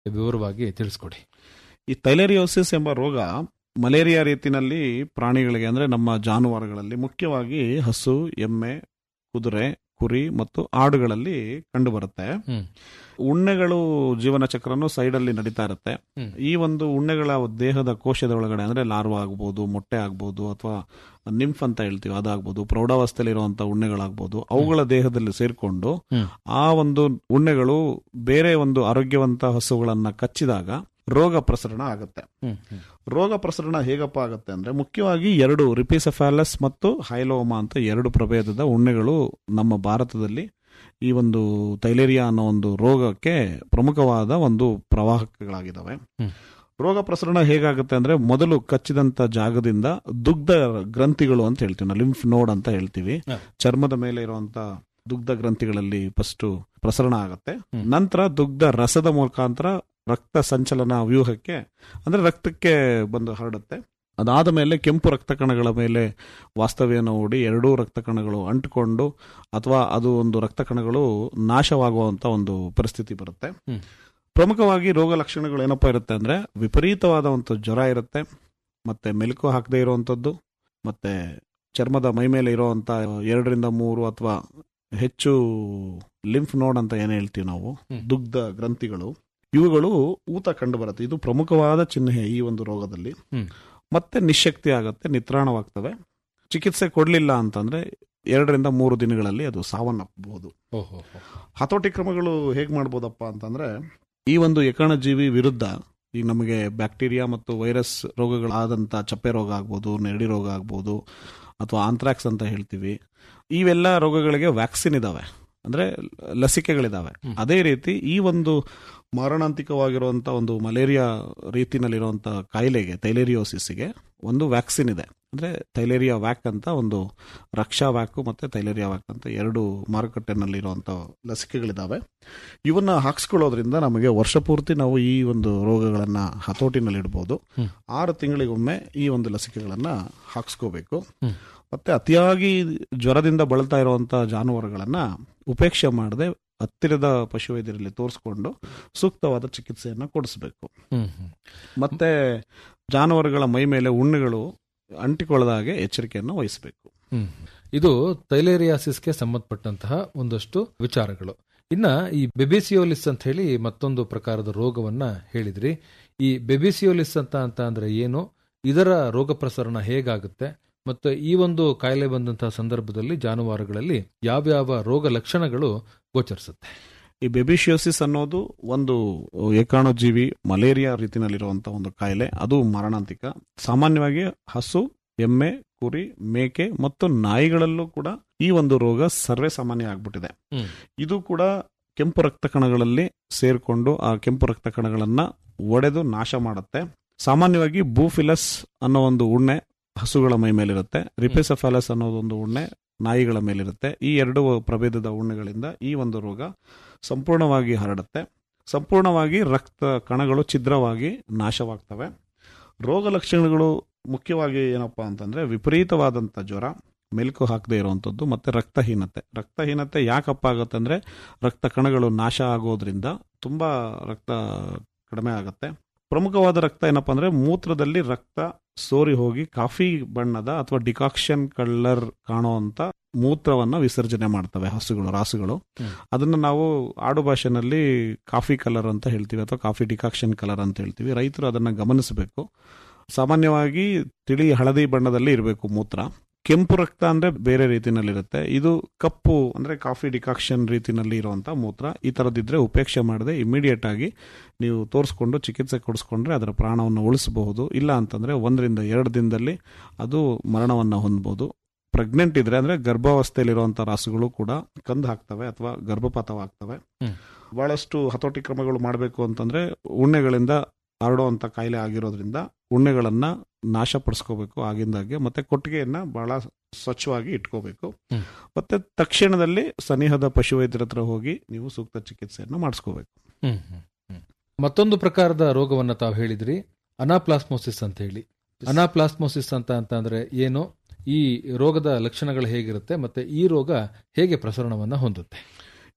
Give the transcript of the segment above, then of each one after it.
ವಿವರವಾಗಿ ತಿಳಿಸ್ಕೊಡಿ ಈ ತೈಲೇರಿಯೋಸಿಸ್ ಎಂಬ ರೋಗ ಮಲೇರಿಯಾ ರೀತಿನಲ್ಲಿ ಪ್ರಾಣಿಗಳಿಗೆ ಅಂದ್ರೆ ನಮ್ಮ ಜಾನುವಾರುಗಳಲ್ಲಿ ಮುಖ್ಯವಾಗಿ ಹಸು ಎಮ್ಮೆ ಕುದುರೆ ಕುರಿ ಮತ್ತು ಆಡುಗಳಲ್ಲಿ ಕಂಡುಬರುತ್ತೆ ಹ್ಮ್. ಉಣ್ಣೆಗಳು ಜೀವನ ಚಕ್ರನು ಸೈಡ್ ಅಲ್ಲಿ ನಡೀತಾ ಇರುತ್ತೆ ಹ್ಮ್. ಈ ಒಂದು ಉಣ್ಣೆಗಳ ದೇಹದ ಕೋಶದ ಒಳಗಡೆ ಅಂದ್ರೆ ಲಾರ್ವಾ ಆಗ್ಬೋದು ಮೊಟ್ಟೆ ಆಗ್ಬೋದು ಅಥವಾ ನಿಂಫ್ ಅಂತ ಹೇಳ್ತೀವಿ ಅದಾಗ್ಬೋದು ಪ್ರೌಢಾವಸ್ಥೆಯಲ್ಲಿ ಇರುವಂತಹ ಉಣ್ಣೆಗಳಾಗ್ಬೋದು ಅವುಗಳ ದೇಹದಲ್ಲಿ ಸೇರ್ಕೊಂಡು ಹ್ಮ್. ಆ ಒಂದು ಉಣ್ಣೆಗಳು ಬೇರೆ ಒಂದು ಆರೋಗ್ಯವಂತ ಹಸುಗಳನ್ನ ಕಚ್ಚಿದಾಗ ರೋಗ ಪ್ರಸರಣ ಆಗುತ್ತೆ ಹ್ಮ್, ಹ್ಮ್. ರೋಗ ಪ್ರಸರಣ ಹೇಗಪ್ಪ ಆಗುತ್ತೆ ಅಂದ್ರೆ ಮುಖ್ಯವಾಗಿ ಎರಡು ರಿಪಿಸೆಫಾಲಸ್ ಮತ್ತು ಹೈಲೋಮಾ ಅಂತ ಎರಡು ಪ್ರಭೇದದ ಉಣ್ಣೆಗಳು ನಮ್ಮ ಭಾರತದಲ್ಲಿ ಈ ಒಂದು ತೈಲೇರಿಯಾ ಅನ್ನೋ ಒಂದು ರೋಗಕ್ಕೆ ಪ್ರಮುಖವಾದ ಒಂದು ಪ್ರವಾಹಕಗಳಾಗಿದ್ದಾವೆ ಹ್ಮ್. ರೋಗ ಪ್ರಸರಣ ಹೇಗಾಗುತ್ತೆ ಅಂದ್ರೆ ಮೊದಲು ಕಚ್ಚಿದಂತ ಜಾಗದಿಂದ ದುಗ್ಧ ಗ್ರಂಥಿಗಳು ಅಂತ ಹೇಳ್ತೀವಿ ನಾವು ಲಿಂಫ್ ನೋಡ್ ಅಂತ ಹೇಳ್ತೀವಿ ಹ. ಚರ್ಮದ ಮೇಲೆ ಇರುವಂತ ದುಗ್ಧ ಗ್ರಂಥಿಗಳಲ್ಲಿ ಫಸ್ಟ್ ಪ್ರಸರಣ ಆಗುತ್ತೆ ಹ್ಮ್. ನಂತರ ದುಗ್ಧ ರಸದ ಮುಖಾಂತರ ರಕ್ತ ಸಂಚಲನ ವ್ಯೂಹಕ್ಕೆ ಅಂದ್ರೆ ರಕ್ತಕ್ಕೆ ಬಂದು ಹರಡುತ್ತೆ ಅದಾದ ಮೇಲೆ ಕೆಂಪು ರಕ್ತ ಕಣಗಳ ಮೇಲೆ ವಾಸ್ತವ್ಯನ ಹೂಡಿ ಎರಡೂ ರಕ್ತ ಕಣಗಳು ಅಂಟಿಕೊಂಡು ಅಥವಾ ಅದು ಒಂದು ರಕ್ತ ಕಣಗಳು ನಾಶವಾಗುವಂತ ಒಂದು ಪರಿಸ್ಥಿತಿ ಬರುತ್ತೆ ಹ್ಮ್. ಪ್ರಮುಖವಾಗಿ ರೋಗ ಲಕ್ಷಣಗಳು ಏನಪ್ಪಾ ಇರುತ್ತೆ ಅಂದ್ರೆ ವಿಪರೀತವಾದ ಒಂದು ಜ್ವರ ಇರುತ್ತೆ ಮತ್ತೆ ಮೆಲುಕು ಹಾಕದೇ ಇರುವಂತದ್ದು ಮತ್ತೆ ಚರ್ಮದ ಮೈ ಮೇಲೆ ಇರುವಂತ ಎರಡರಿಂದ ಮೂರು ಅಥವಾ ಹೆಚ್ಚು ಲಿಂಫ್ ನೋಡ್ ಅಂತ ಏನ್ ಹೇಳ್ತೀವಿ ನಾವು ಹ್ಮ್. ದುಗ್ಧ ಗ್ರಂಥಿಗಳು ಇವುಗಳು ಊತ ಕಂಡು ಬರುತ್ತೆ ಇದು ಪ್ರಮುಖವಾದ ಚಿಹ್ನೆ ಈ ಒಂದು ರೋಗದಲ್ಲಿ ಹ್ಮ್. ಮತ್ತೆ ನಿಶಕ್ತಿ ಆಗತ್ತೆ ನಿತ್ರಾಣವಾಗ್ತವೆ ಚಿಕಿತ್ಸೆ ಕೊಡ್ಲಿಲ್ಲ ಅಂತಂದ್ರೆ ಎರಡರಿಂದ ಮೂರು ದಿನಗಳಲ್ಲಿ ಅದು ಸಾವನ್ನಪ್ಪಬಹುದು ಓಹೋ ಹತೋಟಿ ಕ್ರಮಗಳು ಹೇಗ್ ಮಾಡ್ಬೋದಪ್ಪ ಅಂತಂದ್ರೆ ಈ ಒಂದು ಯಕಣಜೀವಿ ವಿರುದ್ಧ ಈಗ ನಮಗೆ ಬ್ಯಾಕ್ಟೀರಿಯಾ ಮತ್ತು ವೈರಸ್ ರೋಗಗಳಾದಂಥ ಚಪ್ಪೆ ರೋಗ ಆಗ್ಬೋದು ನೆರಡಿ ರೋಗ ಆಗ್ಬೋದು ಅಥವಾ ಆಂಥ್ರಾಕ್ಸ್ ಅಂತ ಹೇಳ್ತೀವಿ ಇವೆಲ್ಲ ರೋಗಗಳಿಗೆ ವ್ಯಾಕ್ಸಿನ್ ಇದಾವೆ ಅಂದ್ರೆ ಲಸಿಕೆಗಳಿದಾವೆ ಹ್ಮ್. ಅದೇ ರೀತಿ ಈ ಒಂದು ಮಾರಣಾಂತಿಕವಾಗಿರುವಂತ ಒಂದು ಮಲೇರಿಯಾ ರೀತಿನಲ್ಲಿರುವಂತ ಕಾಯಿಲೆಗೆ ತೈಲೇರಿಯೋಸಿಸ್ಗೆ ಒಂದು ವ್ಯಾಕ್ಸಿನ್ ಇದೆ ಅಂದ್ರೆ ತೈಲೇರಿಯಾ ವ್ಯಾಕ್ ಅಂತ ಒಂದು ರಕ್ಷಾ ವ್ಯಾಕ್ ಮತ್ತೆ ತೈಲೇರಿಯಾ ವ್ಯಾಕ್ ಅಂತ ಎರಡು ಮಾರುಕಟ್ಟೆನಲ್ಲಿರುವಂತ ಲಸಿಕೆಗಳಿದಾವೆ ಇವನ್ನ ಹಾಕ್ಸ್ಕೊಳ್ಳೋದ್ರಿಂದ ನಮಗೆ ವರ್ಷ ಪೂರ್ತಿ ನಾವು ಈ ಒಂದು ರೋಗಗಳನ್ನ ಹತೋಟಿನಲ್ಲಿ ಇಡಬಹುದು ಹ್ಮ್. ಆರು ತಿಂಗಳಿಗೊಮ್ಮೆ ಈ ಒಂದು ಲಸಿಕೆಗಳನ್ನ ಹಾಕ್ಸ್ಕೋಬೇಕು ಹ್ಮ್. ಮತ್ತೆ ಅತಿಯಾಗಿ ಜ್ವರದಿಂದ ಬಳಲ್ತಾ ಇರುವಂತ ಜಾನುವಾರುಗಳನ್ನ ಉಪೇಕ್ಷೆ ಮಾಡದೆ ಹತ್ತಿರದ ಪಶುವೈದ್ಯರಲ್ಲಿ ತೋರಿಸ್ಕೊಂಡು ಸೂಕ್ತವಾದ ಚಿಕಿತ್ಸೆಯನ್ನ ಕೊಡಿಸ್ಬೇಕು ಹ್ಮ್ ಹ್ಮ್ ಮತ್ತೆ ಜಾನುವಾರುಗಳ ಮೈ ಮೇಲೆ ಉಣ್ಣೆಗಳು ಅಂಟಿಕೊಳ್ಳದ ಹಾಗೆ ಎಚ್ಚರಿಕೆಯನ್ನು ವಹಿಸಬೇಕು ಹ್ಮ್. ಇದು ತೈಲೇರಿಯಾಸಿಸ್ಗೆ ಸಂಬಂಧಪಟ್ಟಂತಹ ಒಂದಷ್ಟು ವಿಚಾರಗಳು ಇನ್ನ ಈ ಬೆಬಿಸಿಯೋಲಿಸ್ ಅಂತ ಹೇಳಿ ಮತ್ತೊಂದು ಪ್ರಕಾರದ ರೋಗವನ್ನ ಹೇಳಿದ್ರಿ ಈ ಬೆಬಿಸಿಯೋಲಿಸ್ ಅಂತ ಅಂತ ಅಂದ್ರೆ ಏನು ಇದರ ರೋಗ ಪ್ರಸರಣ ಹೇಗಾಗುತ್ತೆ ಮತ್ತೆ ಈ ಒಂದು ಕಾಯಿಲೆ ಬಂದಂತಹ ಸಂದರ್ಭದಲ್ಲಿ ಜಾನುವಾರುಗಳಲ್ಲಿ ಯಾವ್ಯಾವ ರೋಗ ಲಕ್ಷಣಗಳು ಗೋಚರಿಸುತ್ತೆ ಈ ಬೆಬಿಶಿಯೋಸಿಸ್ ಅನ್ನೋದು ಒಂದು ಏಕಾಣುಜೀವಿ ಮಲೇರಿಯಾ ರೀತಿನಲ್ಲಿರುವಂತಹ ಒಂದು ಕಾಯಿಲೆ ಅದು ಮಾರಣಾಂತಿಕ ಸಾಮಾನ್ಯವಾಗಿ ಹಸು ಎಮ್ಮೆ ಕುರಿ ಮೇಕೆ ಮತ್ತು ನಾಯಿಗಳಲ್ಲೂ ಕೂಡ ಈ ಒಂದು ರೋಗ ಸರ್ವೇ ಸಾಮಾನ್ಯ ಆಗ್ಬಿಟ್ಟಿದೆ ಹ್ಮ್. ಇದು ಕೂಡ ಕೆಂಪು ರಕ್ತ ಕಣಗಳಲ್ಲಿ ಸೇರ್ಕೊಂಡು ಆ ಕೆಂಪು ರಕ್ತ ಕಣಗಳನ್ನ ಒಡೆದು ನಾಶ ಮಾಡುತ್ತೆ ಸಾಮಾನ್ಯವಾಗಿ ಬೂಫಿಲಸ್ ಅನ್ನೋ ಒಂದು ಉಣ್ಣೆ ಹಸುಗಳ ಮೈ ಮೇಲಿರುತ್ತೆ ರಿಪೆಸಫಾಲಸ್ ಅನ್ನೋದೊಂದು ಉಣ್ಣೆ ನಾಯಿಗಳ ಮೇಲಿರುತ್ತೆ ಈ ಎರಡು ಪ್ರಭೇದದ ಉಣ್ಣೆಗಳಿಂದ ಈ ಒಂದು ರೋಗ ಸಂಪೂರ್ಣವಾಗಿ ಹರಡುತ್ತೆ ಸಂಪೂರ್ಣವಾಗಿ ರಕ್ತ ಕಣಗಳು ಛಿದ್ರವಾಗಿ ನಾಶವಾಗ್ತವೆ ರೋಗ ಲಕ್ಷಣಗಳು ಮುಖ್ಯವಾಗಿ ಏನಪ್ಪಾ ಅಂತಂದ್ರೆ ವಿಪರೀತವಾದಂಥ ಜ್ವರ ಮೆಲುಕು ಹಾಕದೇ ಇರುವಂಥದ್ದು ಮತ್ತೆ ರಕ್ತಹೀನತೆ ರಕ್ತಹೀನತೆ ಯಾಕಪ್ಪ ಆಗುತ್ತೆ ಅಂದ್ರೆ ರಕ್ತ ಕಣಗಳು ನಾಶ ಆಗೋದ್ರಿಂದ ತುಂಬಾ ರಕ್ತ ಕಡಿಮೆ ಆಗುತ್ತೆ ಪ್ರಮುಖವಾದ ರಕ್ತ ಏನಪ್ಪಾ ಅಂದ್ರೆ ಮೂತ್ರದಲ್ಲಿ ರಕ್ತ ಸೋರಿ ಹೋಗಿ ಕಾಫಿ ಬಣ್ಣದ ಅಥವಾ ಡಿಕಾಕ್ಷನ್ ಕಲರ್ ಕಾಣುವಂತ ಮೂತ್ರವನ್ನ ವಿಸರ್ಜನೆ ಮಾಡ್ತವೆ ಹಸುಗಳು ರಾಸುಗಳು ಹ್ಮ್. ಅದನ್ನ ನಾವು ಆಡು ಭಾಷೆನಲ್ಲಿ ಕಾಫಿ ಕಲರ್ ಅಂತ ಹೇಳ್ತೀವಿ ಅಥವಾ ಕಾಫಿ ಡಿಕಾಕ್ಷನ್ ಕಲರ್ ಅಂತ ಹೇಳ್ತೀವಿ ರೈತರು ಅದನ್ನ ಗಮನಿಸಬೇಕು ಸಾಮಾನ್ಯವಾಗಿ ತಿಳಿ ಹಳದಿ ಬಣ್ಣದಲ್ಲಿ ಇರಬೇಕು ಮೂತ್ರ ಕೆಂಪು ರಕ್ತ ಅಂದ್ರೆ ಬೇರೆ ರೀತಿನಲ್ಲಿರುತ್ತೆ ಇದು ಕಪ್ಪು ಅಂದ್ರೆ ಕಾಫಿ ಡಿಕಾಕ್ಷನ್ ರೀತಿನಲ್ಲಿ ಇರುವಂತ ಮೂತ್ರ ಈ ತರದಿದ್ರೆ ಉಪೇಕ್ಷೆ ಮಾಡದೆ ಇಮಿಡಿಯೇಟ್ ಆಗಿ ನೀವು ತೋರಿಸ್ಕೊಂಡು ಚಿಕಿತ್ಸೆ ಕೊಡಿಸ್ಕೊಂಡ್ರೆ ಅದರ ಪ್ರಾಣವನ್ನು ಉಳಿಸಬಹುದು ಇಲ್ಲ ಅಂತಂದ್ರೆ ಒಂದರಿಂದ ಎರಡು ದಿನದಲ್ಲಿ ಅದು ಮರಣವನ್ನ ಹೊಂದಬಹುದು ಪ್ರೆಗ್ನೆಂಟ್ ಇದ್ರೆ ಅಂದ್ರೆ ಗರ್ಭಾವಸ್ಥೆಯಲ್ಲಿರುವಂತ ರಾಸುಗಳು ಕೂಡ ಕಂದು ಹಾಕ್ತವೆ ಅಥವಾ ಗರ್ಭಪಾತವಾಗ್ತವೆ ಹ್ಮ್. ಬಹಳಷ್ಟು ಹತೋಟಿ ಕ್ರಮಗಳು ಮಾಡಬೇಕು ಅಂತಂದ್ರೆ ಉಣ್ಣೆಗಳಿಂದ ಹರಡುವಂತ ಕಾಯಿಲೆ ಆಗಿರೋದ್ರಿಂದ ಉಣ್ಣೆಗಳನ್ನ ನಾಶಪಡಿಸ್ಕೋಬೇಕು ಆಗಿಂದಾಗೆ ಮತ್ತೆ ಕೊಟ್ಟಿಗೆಯನ್ನ ಬಹಳ ಸ್ವಚ್ಛವಾಗಿ ಇಟ್ಕೋಬೇಕು ಹ್ಮ್. ಮತ್ತೆ ತಕ್ಷಣದಲ್ಲಿ ಸನಿಹದ ಪಶುವೈದ್ಯರ ಹತ್ರ ಹೋಗಿ ನೀವು ಸೂಕ್ತ ಚಿಕಿತ್ಸೆಯನ್ನು ಮಾಡಿಸ್ಕೋಬೇಕು ಹ್ಮ್, ಹ್ಮ್, ಹ್ಮ್. ಮತ್ತೊಂದು ಪ್ರಕಾರದ ರೋಗವನ್ನ ತಾವು ಹೇಳಿದ್ರಿ ಅನಾಪ್ಲಾಸ್ಮೋಸಿಸ್ ಅಂತ ಹೇಳಿ ಅನಾಪ್ಲಾಸ್ಮೋಸಿಸ್ ಅಂತ ಅಂತ ಅಂದ್ರೆ ಏನು ಈ ರೋಗದ ಲಕ್ಷಣಗಳು ಹೇಗಿರುತ್ತೆ ಮತ್ತೆ ಈ ರೋಗ ಹೇಗೆ ಪ್ರಸರಣವನ್ನ ಹೊಂದುತ್ತೆ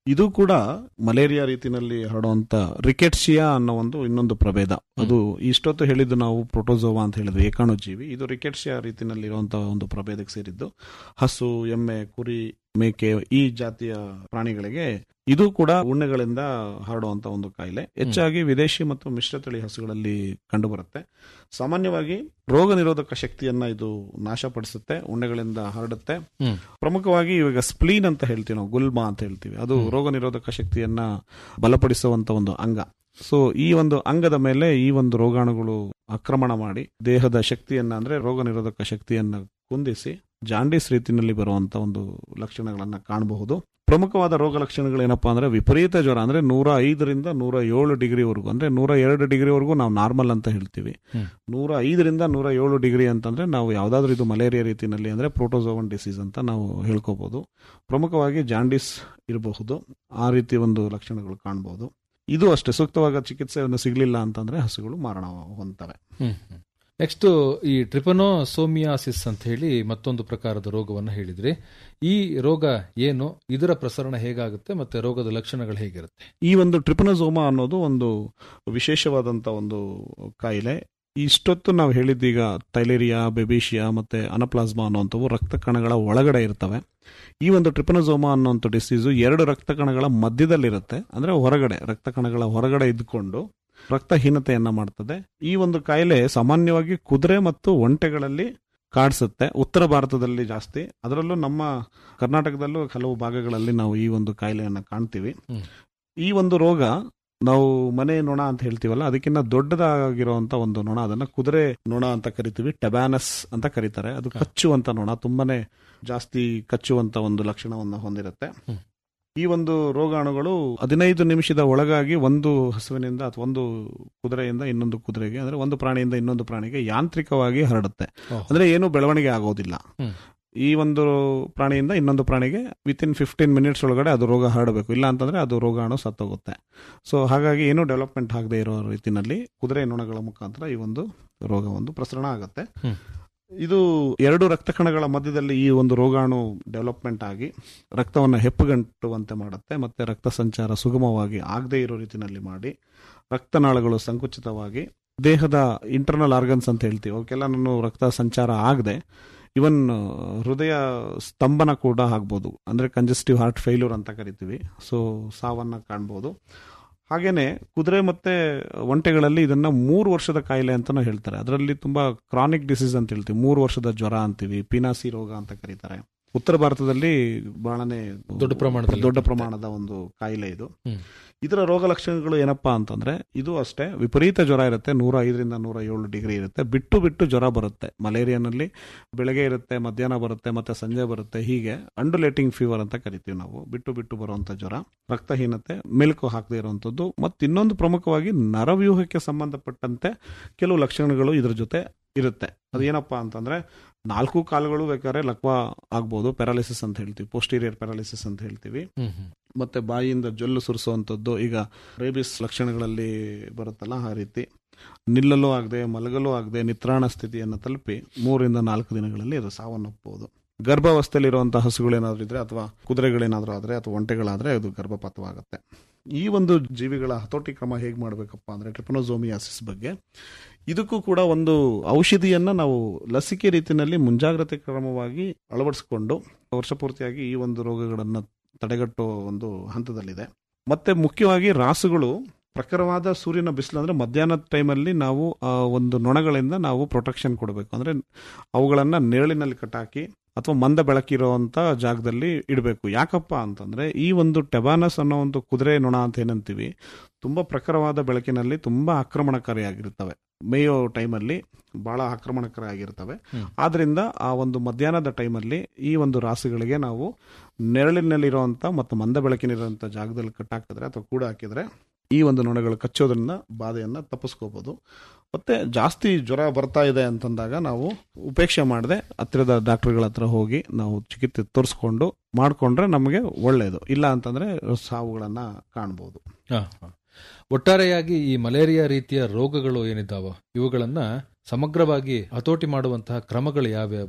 ಇದು ಕೂಡ ಮಲೇರಿಯಾ ರೀತಿನಲ್ಲಿ ಹರಡುವಂತ ರಿಕೆಟ್ಸಿಯಾ ಅನ್ನೋ ಒಂದು ಇನ್ನೊಂದು ಪ್ರಭೇದ ಅದು ಇಷ್ಟೊತ್ತು ಹೇಳಿದ್ದು ನಾವು ಪ್ರೋಟೋಸೋವಾ ಅಂತ ಹೇಳಿದ್ವಿ ಏಕಾಣುಜೀವಿ ಇದು ರಿಕೆಟ್ಸಿಯಾ ರೀತಿನಲ್ಲಿ ಇರುವಂತಹ ಒಂದು ಪ್ರಭೇದಕ್ಕೆ ಸೇರಿದ್ದು ಹಸು ಎಮ್ಮೆ ಕುರಿ ಮೇಕೆ ಈ ಜಾತಿಯ ಪ್ರಾಣಿಗಳಿಗೆ ಇದು ಕೂಡ ಉಣ್ಣೆಗಳಿಂದ ಹರಡುವಂತ ಒಂದು ಕಾಯಿಲೆ ಹೆಚ್ಚಾಗಿ ವಿದೇಶಿ ಮತ್ತು ಮಿಶ್ರತಳಿ ಹಸುಗಳಲ್ಲಿ ಕಂಡುಬರುತ್ತೆ ಸಾಮಾನ್ಯವಾಗಿ ರೋಗ ನಿರೋಧಕ ಶಕ್ತಿಯನ್ನ ಇದು ನಾಶಪಡಿಸುತ್ತೆ ಉಣ್ಣೆಗಳಿಂದ ಹರಡುತ್ತೆ ಹ್ಮ್. ಪ್ರಮುಖವಾಗಿ ಇವಾಗ ಸ್ಪ್ಲೀನ್ ಅಂತ ಹೇಳ್ತೀವಿ ನಾವು ಗುಲ್ಮಾ ಅಂತ ಹೇಳ್ತೀವಿ ಅದು ರೋಗ ನಿರೋಧಕ ಶಕ್ತಿಯನ್ನ ಬಲಪಡಿಸುವಂತ ಒಂದು ಅಂಗ ಸೊ ಈ ಒಂದು ಅಂಗದ ಮೇಲೆ ಈ ಒಂದು ರೋಗಾಣುಗಳು ಆಕ್ರಮಣ ಮಾಡಿ ದೇಹದ ಶಕ್ತಿಯನ್ನ ಅಂದ್ರೆ ರೋಗ ನಿರೋಧಕ ಶಕ್ತಿಯನ್ನ ಕುಂದಿಸಿ ಜಾಂಡೀಸ್ ರೀತಿಯಲ್ಲಿ ಬರುವಂತ ಒಂದು ಲಕ್ಷಣಗಳನ್ನ ಕಾಣಬಹುದು ಪ್ರಮುಖವಾದ ರೋಗ ಲಕ್ಷಣಗಳು ಏನಪ್ಪಾ ಅಂದ್ರೆ ವಿಪರೀತ ಜ್ವರ ಅಂದ್ರೆ ನೂರ ಐದರಿಂದ ನೂರ ಏಳು ಡಿಗ್ರಿವರೆಗೂ ಅಂದ್ರೆ ನೂರ ಎರಡು ಡಿಗ್ರಿವರೆಗೂ ನಾವು ನಾರ್ಮಲ್ ಅಂತ ಹೇಳ್ತೀವಿ ಹ್ಮ್. ನೂರ ಐದರಿಂದ ನೂರ ಏಳು ಡಿಗ್ರಿ ಅಂತಂದ್ರೆ ನಾವು ಯಾವ್ದಾದ್ರು ಇದು ಮಲೇರಿಯಾ ರೀತಿಯಲ್ಲಿ ಅಂದ್ರೆ ಪ್ರೋಟೋಸೋವನ್ ಡಿಸೀಸ್ ಅಂತ ನಾವು ಹೇಳ್ಕೋಬಹುದು ಪ್ರಮುಖವಾಗಿ ಜಾಂಡೀಸ್ ಇರಬಹುದು ಆ ರೀತಿ ಒಂದು ಲಕ್ಷಣಗಳು ಕಾಣಬಹುದು ಇದು ಅಷ್ಟೇ ಸೂಕ್ತವಾದ ಚಿಕಿತ್ಸೆಯನ್ನು ಸಿಗಲಿಲ್ಲ ಅಂತಂದ್ರೆ ಹಸುಗಳು ಮರಣ ಹೊಂದ್ತವೆ ನೆಕ್ಸ್ಟ್ ಈ ಟ್ರಿಪನೋಸೋಮಿಯಾಸಿಸ್ ಅಂತ ಹೇಳಿ ಮತ್ತೊಂದು ಪ್ರಕಾರದ ರೋಗವನ್ನು ಹೇಳಿದ್ರಿ ಈ ರೋಗ ಏನು ಇದರ ಪ್ರಸರಣ ಹೇಗಾಗುತ್ತೆ ಮತ್ತೆ ರೋಗದ ಲಕ್ಷಣಗಳು ಹೇಗಿರುತ್ತೆ ಈ ಒಂದು ಟ್ರಿಪನೋಸೋಮಾ ಅನ್ನೋದು ಒಂದು ವಿಶೇಷವಾದಂತ ಒಂದು ಕಾಯಿಲೆ ಇಷ್ಟೊತ್ತು ನಾವು ಹೇಳಿದ್ದೀಗ ತೈಲೇರಿಯಾ ಬೆಬಿಷಿಯಾ ಮತ್ತೆ ಅನಪ್ಲಾಸ್ಮಾ ಅನ್ನುವಂಥವು ರಕ್ತ ಕಣಗಳ ಒಳಗಡೆ ಇರ್ತವೆ ಈ ಒಂದು ಟ್ರಿಪನೋಸೋಮಾ ಅನ್ನುವಂಥ ಡಿಸೀಸು ಎರಡು ರಕ್ತ ಕಣಗಳ ಮಧ್ಯದಲ್ಲಿರುತ್ತೆ ಅಂದ್ರೆ ಹೊರಗಡೆ ರಕ್ತ ಕಣಗಳ ಹೊರಗಡೆ ಇದ್ಕೊಂಡು ರಕ್ತಹೀನತೆಯನ್ನ ಮಾಡ್ತದೆ ಈ ಒಂದು ಕಾಯಿಲೆ ಸಾಮಾನ್ಯವಾಗಿ ಕುದುರೆ ಮತ್ತು ಒಂಟೆಗಳಲ್ಲಿ ಕಾಡಿಸುತ್ತೆ ಉತ್ತರ ಭಾರತದಲ್ಲಿ ಜಾಸ್ತಿ ಅದರಲ್ಲೂ ನಮ್ಮ ಕರ್ನಾಟಕದಲ್ಲೂ ಕೆಲವು ಭಾಗಗಳಲ್ಲಿ ನಾವು ಈ ಒಂದು ಕಾಯಿಲೆಯನ್ನ ಕಾಣ್ತೀವಿ ಹ್ಮ್. ಈ ಒಂದು ರೋಗ ನಾವು ಮನೆ ನೊಣ ಅಂತ ಹೇಳ್ತೀವಲ್ಲ ಅದಕ್ಕಿಂತ ದೊಡ್ಡದಾಗಿರುವಂತ ಒಂದು ನೊಣ ಅದನ್ನ ಕುದುರೆ ನೊಣ ಅಂತ ಕರಿತೀವಿ ಟೆಬ್ಯಾನಸ್ ಅಂತ ಕರೀತಾರೆ ಅದು ಹ. ಕಚ್ಚುವಂತ ನೊಣ ತುಂಬಾನೇ ಜಾಸ್ತಿ ಕಚ್ಚುವಂತ ಒಂದು ಲಕ್ಷಣವನ್ನ ಹೊಂದಿರುತ್ತೆ ಹ್ಮ್. ಈ ಒಂದು ರೋಗಾಣುಗಳು ಹದಿನೈದು ನಿಮಿಷದ ಒಳಗಾಗಿ ಒಂದು ಹಸುವಿನಿಂದ ಅಥವಾ ಒಂದು ಕುದುರೆಯಿಂದ ಇನ್ನೊಂದು ಕುದುರೆಗೆ ಅಂದ್ರೆ ಒಂದು ಪ್ರಾಣಿಯಿಂದ ಇನ್ನೊಂದು ಪ್ರಾಣಿಗೆ ಯಾಂತ್ರಿಕವಾಗಿ ಹರಡುತ್ತೆ ಓಹ್. ಅಂದ್ರೆ ಏನು ಬೆಳವಣಿಗೆ ಆಗೋದಿಲ್ಲ ಹ್ಮ್. ಈ ಒಂದು ಪ್ರಾಣಿಯಿಂದ ಇನ್ನೊಂದು ಪ್ರಾಣಿಗೆ ವಿತ್ ಇನ್ ಫಿಫ್ಟೀನ್ ಮಿನಿಟ್ಸ್ ಒಳಗಡೆ ಅದು ರೋಗ ಹರಡಬೇಕು ಇಲ್ಲ ಅಂತಂದ್ರೆ ಅದು ರೋಗಾಣು ಸತ್ತೋಗುತ್ತೆ ಸೊ ಹಾಗಾಗಿ ಏನು ಡೆವಲಪ್ಮೆಂಟ್ ಆಗದೆ ಇರೋ ರೀತಿನಲ್ಲಿ ಕುದುರೆ ನೊಣಗಳ ಮುಖಾಂತರ ಈ ಒಂದು ರೋಗ ಒಂದು ಪ್ರಸರಣ ಆಗುತ್ತೆ ಹ್ಮ್. ಇದು ಎರಡು ರಕ್ತ ಕಣಗಳ ಮಧ್ಯದಲ್ಲಿ ಈ ಒಂದು ರೋಗಾಣು ಡೆವಲಪ್ಮೆಂಟ್ ಆಗಿ ರಕ್ತವನ್ನು ಹೆಪ್ಪುಗಂಟುವಂತೆ ಮಾಡುತ್ತೆ ಮತ್ತೆ ರಕ್ತ ಸಂಚಾರ ಸುಗಮವಾಗಿ ಆಗದೇ ಇರೋ ರೀತಿನಲ್ಲಿ ಮಾಡಿ ರಕ್ತನಾಳಗಳು ಸಂಕುಚಿತವಾಗಿ ದೇಹದ ಇಂಟರ್ನಲ್ ಆರ್ಗನ್ಸ್ ಅಂತ ಹೇಳ್ತೀವಿ ಅವಕ್ಕೆಲ್ಲ ರಕ್ತ ಸಂಚಾರ ಆಗದೆ ಇವನ್ ಹೃದಯ ಸ್ತಂಭನ ಕೂಡ ಆಗ್ಬೋದು ಅಂದ್ರೆ ಕಂಜೆಸ್ಟಿವ್ ಹಾರ್ಟ್ ಫೇಲ್ಯೂರ್ ಅಂತ ಕರಿತೀವಿ ಸೊ ಸಾವನ್ನ ಕಾಣ್ಬೋದು ಹಾಗೇನೆ ಕುದುರೆ ಮತ್ತೆ ಒಂಟೆಗಳಲ್ಲಿ ಇದನ್ನ ಮೂರು ವರ್ಷದ ಕಾಯಿಲೆ ಅಂತಾನು ಹೇಳ್ತಾರೆ ಅದರಲ್ಲಿ ತುಂಬಾ ಕ್ರಾನಿಕ್ ಡಿಸೀಸ್ ಅಂತ ಹೇಳ್ತೀವಿ ಮೂರು ವರ್ಷದ ಜ್ವರ ಅಂತೀವಿ ಪಿನಾಸಿ ರೋಗ ಅಂತ ಕರೀತಾರೆ ಉತ್ತರ ಭಾರತದಲ್ಲಿ ಬಹಳನೇ ದೊಡ್ಡ ಪ್ರಮಾಣದಲ್ಲಿ ದೊಡ್ಡ ಇರುತ್ತೆ. ಪ್ರಮಾಣದ ಒಂದು ಕಾಯಿಲೆ ಇದು ಹ್ಮ್. ಇದರ ರೋಗ ಲಕ್ಷಣಗಳು ಏನಪ್ಪಾ ಅಂತಂದ್ರೆ ಇದು ಅಷ್ಟೇ ವಿಪರೀತ ಜ್ವರ ಇರುತ್ತೆ ನೂರ ಐದರಿಂದ ನೂರ ಏಳು ಡಿಗ್ರಿ ಇರುತ್ತೆ ಬಿಟ್ಟು ಬಿಟ್ಟು ಜ್ವರ ಬರುತ್ತೆ ಮಲೇರಿಯಾನಲ್ಲಿ ಬೆಳಗ್ಗೆ ಇರುತ್ತೆ ಮಧ್ಯಾಹ್ನ ಬರುತ್ತೆ ಮತ್ತೆ ಸಂಜೆ ಬರುತ್ತೆ ಹೀಗೆ ಅಂಡುಲೇಟಿಂಗ್ ಫೀವರ್ ಅಂತ ಕರಿತೀವಿ ನಾವು ಬಿಟ್ಟು ಬಿಟ್ಟು ಬರುವಂತ ಜ್ವರ ರಕ್ತಹೀನತೆ ಮೆಲುಕು ಹಾಕದೇ ಇರುವಂತದ್ದು ಮತ್ತು ಇನ್ನೊಂದು ಪ್ರಮುಖವಾಗಿ ನರವ್ಯೂಹಕ್ಕೆ ಸಂಬಂಧಪಟ್ಟಂತೆ ಕೆಲವು ಲಕ್ಷಣಗಳು ಇದ್ರ ಜೊತೆ ಇರುತ್ತೆ ಅದೇನಪ್ಪಾ ಅಂತಂದ್ರೆ ನಾಲ್ಕು ಕಾಲುಗಳು ಬೇಕಾದ್ರೆ ಲಕ್ವಾ ಆಗ್ಬೋದು ಪ್ಯಾರಾಲಿಸಿಸ್ ಅಂತ ಹೇಳ್ತೀವಿ ಪೋಸ್ಟೀರಿಯರ್ ಪ್ಯಾರಾಲಿಸಿಸ್ ಅಂತ ಹೇಳ್ತೀವಿ ಹ್ಮ್ ಹ್ಮ್ ಮತ್ತೆ ಬಾಯಿಯಿಂದ ಜೊಲ್ಲು ಸುರಿಸುವಂಥದ್ದು ಈಗ ರೇಬಿಸ್ ಲಕ್ಷಣಗಳಲ್ಲಿ ಬರುತ್ತಲ್ಲ ಆ ರೀತಿ ನಿಲ್ಲಲು ಆಗದೆ ಮಲಗಲು ಆಗದೆ ನಿತ್ರಾಣ ಸ್ಥಿತಿಯನ್ನು ತಲುಪಿ ಮೂರಿಂದ ನಾಲ್ಕು ದಿನಗಳಲ್ಲಿ ಅದು ಸಾವನ್ನಪ್ಪಬಹುದು ಗರ್ಭಾವಸ್ಥೆಯಲ್ಲಿರುವಂತಹ ಹಸುಗಳೇನಾದ್ರೂ ಇದ್ರೆ ಅಥವಾ ಕುದುರೆಗಳೇನಾದ್ರೂ ಆದ್ರೆ ಅಥವಾ ಒಂಟೆಗಳಾದ್ರೆ ಅದು ಗರ್ಭಪಾತವಾಗುತ್ತೆ ಈ ಒಂದು ಜೀವಿಗಳ ಹತೋಟಿ ಕ್ರಮ ಹೇಗೆ ಮಾಡಬೇಕಪ್ಪ ಅಂದ್ರೆ ಟ್ರಿಪನೋಸೋಮಿಯಾಸಿಸ್ ಬಗ್ಗೆ ಇದಕ್ಕೂ ಕೂಡ ಒಂದು ಔಷಧಿಯನ್ನ ನಾವು ಲಸಿಕೆ ರೀತಿಯಲ್ಲಿ ಮುಂಜಾಗ್ರತೆ ಕ್ರಮವಾಗಿ ಅಳವಡಿಸಿಕೊಂಡು ವರ್ಷಪೂರ್ತಿಯಾಗಿ ಈ ಒಂದು ರೋಗಗಳನ್ನು ತಡೆಗಟ್ಟುವ ಒಂದು ಹಂತದಲ್ಲಿದೆ ಮತ್ತೆ ಮುಖ್ಯವಾಗಿ ರಾಸುಗಳು ಪ್ರಖರವಾದ ಸೂರ್ಯನ ಬಿಸಿಲು ಅಂದ್ರೆ ಮಧ್ಯಾಹ್ನದ ಟೈಮಲ್ಲಿ ನಾವು ಆ ಒಂದು ನೊಣಗಳಿಂದ ನಾವು ಪ್ರೊಟೆಕ್ಷನ್ ಕೊಡಬೇಕು ಅಂದ್ರೆ ಅವುಗಳನ್ನ ನೆರಳಿನಲ್ಲಿ ಕಟ್ಟಾಕಿ ಅಥವಾ ಮಂದ ಬೆಳಕಿರುವಂತ ಜಾಗದಲ್ಲಿ ಇಡಬೇಕು ಯಾಕಪ್ಪ ಅಂತಂದ್ರೆ ಈ ಒಂದು ಟೆಬಾನಸ್ ಅನ್ನೋ ಒಂದು ಕುದುರೆ ನೊಣ ಅಂತ ಏನಂತೀವಿ ತುಂಬಾ ಪ್ರಖರವಾದ ಬೆಳಕಿನಲ್ಲಿ ತುಂಬಾ ಆಕ್ರಮಣಕಾರಿಯಾಗಿರ್ತವೆ ಮೇಯೋ ಟೈಮಲ್ಲಿ ಬಹಳ ಆಕ್ರಮಣಕಾರಿಯಾಗಿರ್ತವೆ ಹ್ಮ್. ಆದ್ರಿಂದ ಆ ಒಂದು ಮಧ್ಯಾಹ್ನದ ಟೈಮಲ್ಲಿ ಈ ಒಂದು ರಾಸುಗಳಿಗೆ ನಾವು ನೆರಳಿನಲ್ಲಿರುವಂತ ಮತ್ತು ಮಂದ ಬೆಳಕಿನಿರುವಂತ ಜಾಗದಲ್ಲಿ ಕಟ್ಟಾಕಿದ್ರೆ ಅಥವಾ ಕೂಡ ಹಾಕಿದ್ರೆ ಈ ಒಂದು ನೊಣಗಳು ಕಚ್ಚೋದ್ರಿಂದ ಬಾಧೆಯನ್ನ ತಪ್ಪಿಸ್ಕೋಬಹುದು ಮತ್ತೆ ಜಾಸ್ತಿ ಜ್ವರ ಬರ್ತಾ ಇದೆ ಅಂತಂದಾಗ ನಾವು ಉಪೇಕ್ಷೆ ಮಾಡದೆ ಹತ್ತಿರದ ಡಾಕ್ಟರ್ಗಳ ಹತ್ರ ಹೋಗಿ ನಾವು ಚಿಕಿತ್ಸೆ ತೋರಿಸ್ಕೊಂಡು ಮಾಡ್ಕೊಂಡ್ರೆ ನಮಗೆ ಒಳ್ಳೆಯದು ಇಲ್ಲ ಅಂತಂದ್ರೆ ಸಾವುಗಳನ್ನ ಕಾಣ್ಬೋದು ಹಾ, ಹಾ. ಒಟ್ಟಾರೆಯಾಗಿ ಈ ಮಲೇರಿಯಾ ರೀತಿಯ ರೋಗಗಳು ಏನಿದ್ದಾವೋ ಇವುಗಳನ್ನ ಸಮಗ್ರವಾಗಿ ಹತೋಟಿ ಮಾಡುವಂತಹ ಕ್ರಮಗಳು ಯಾವ್ಯಾವು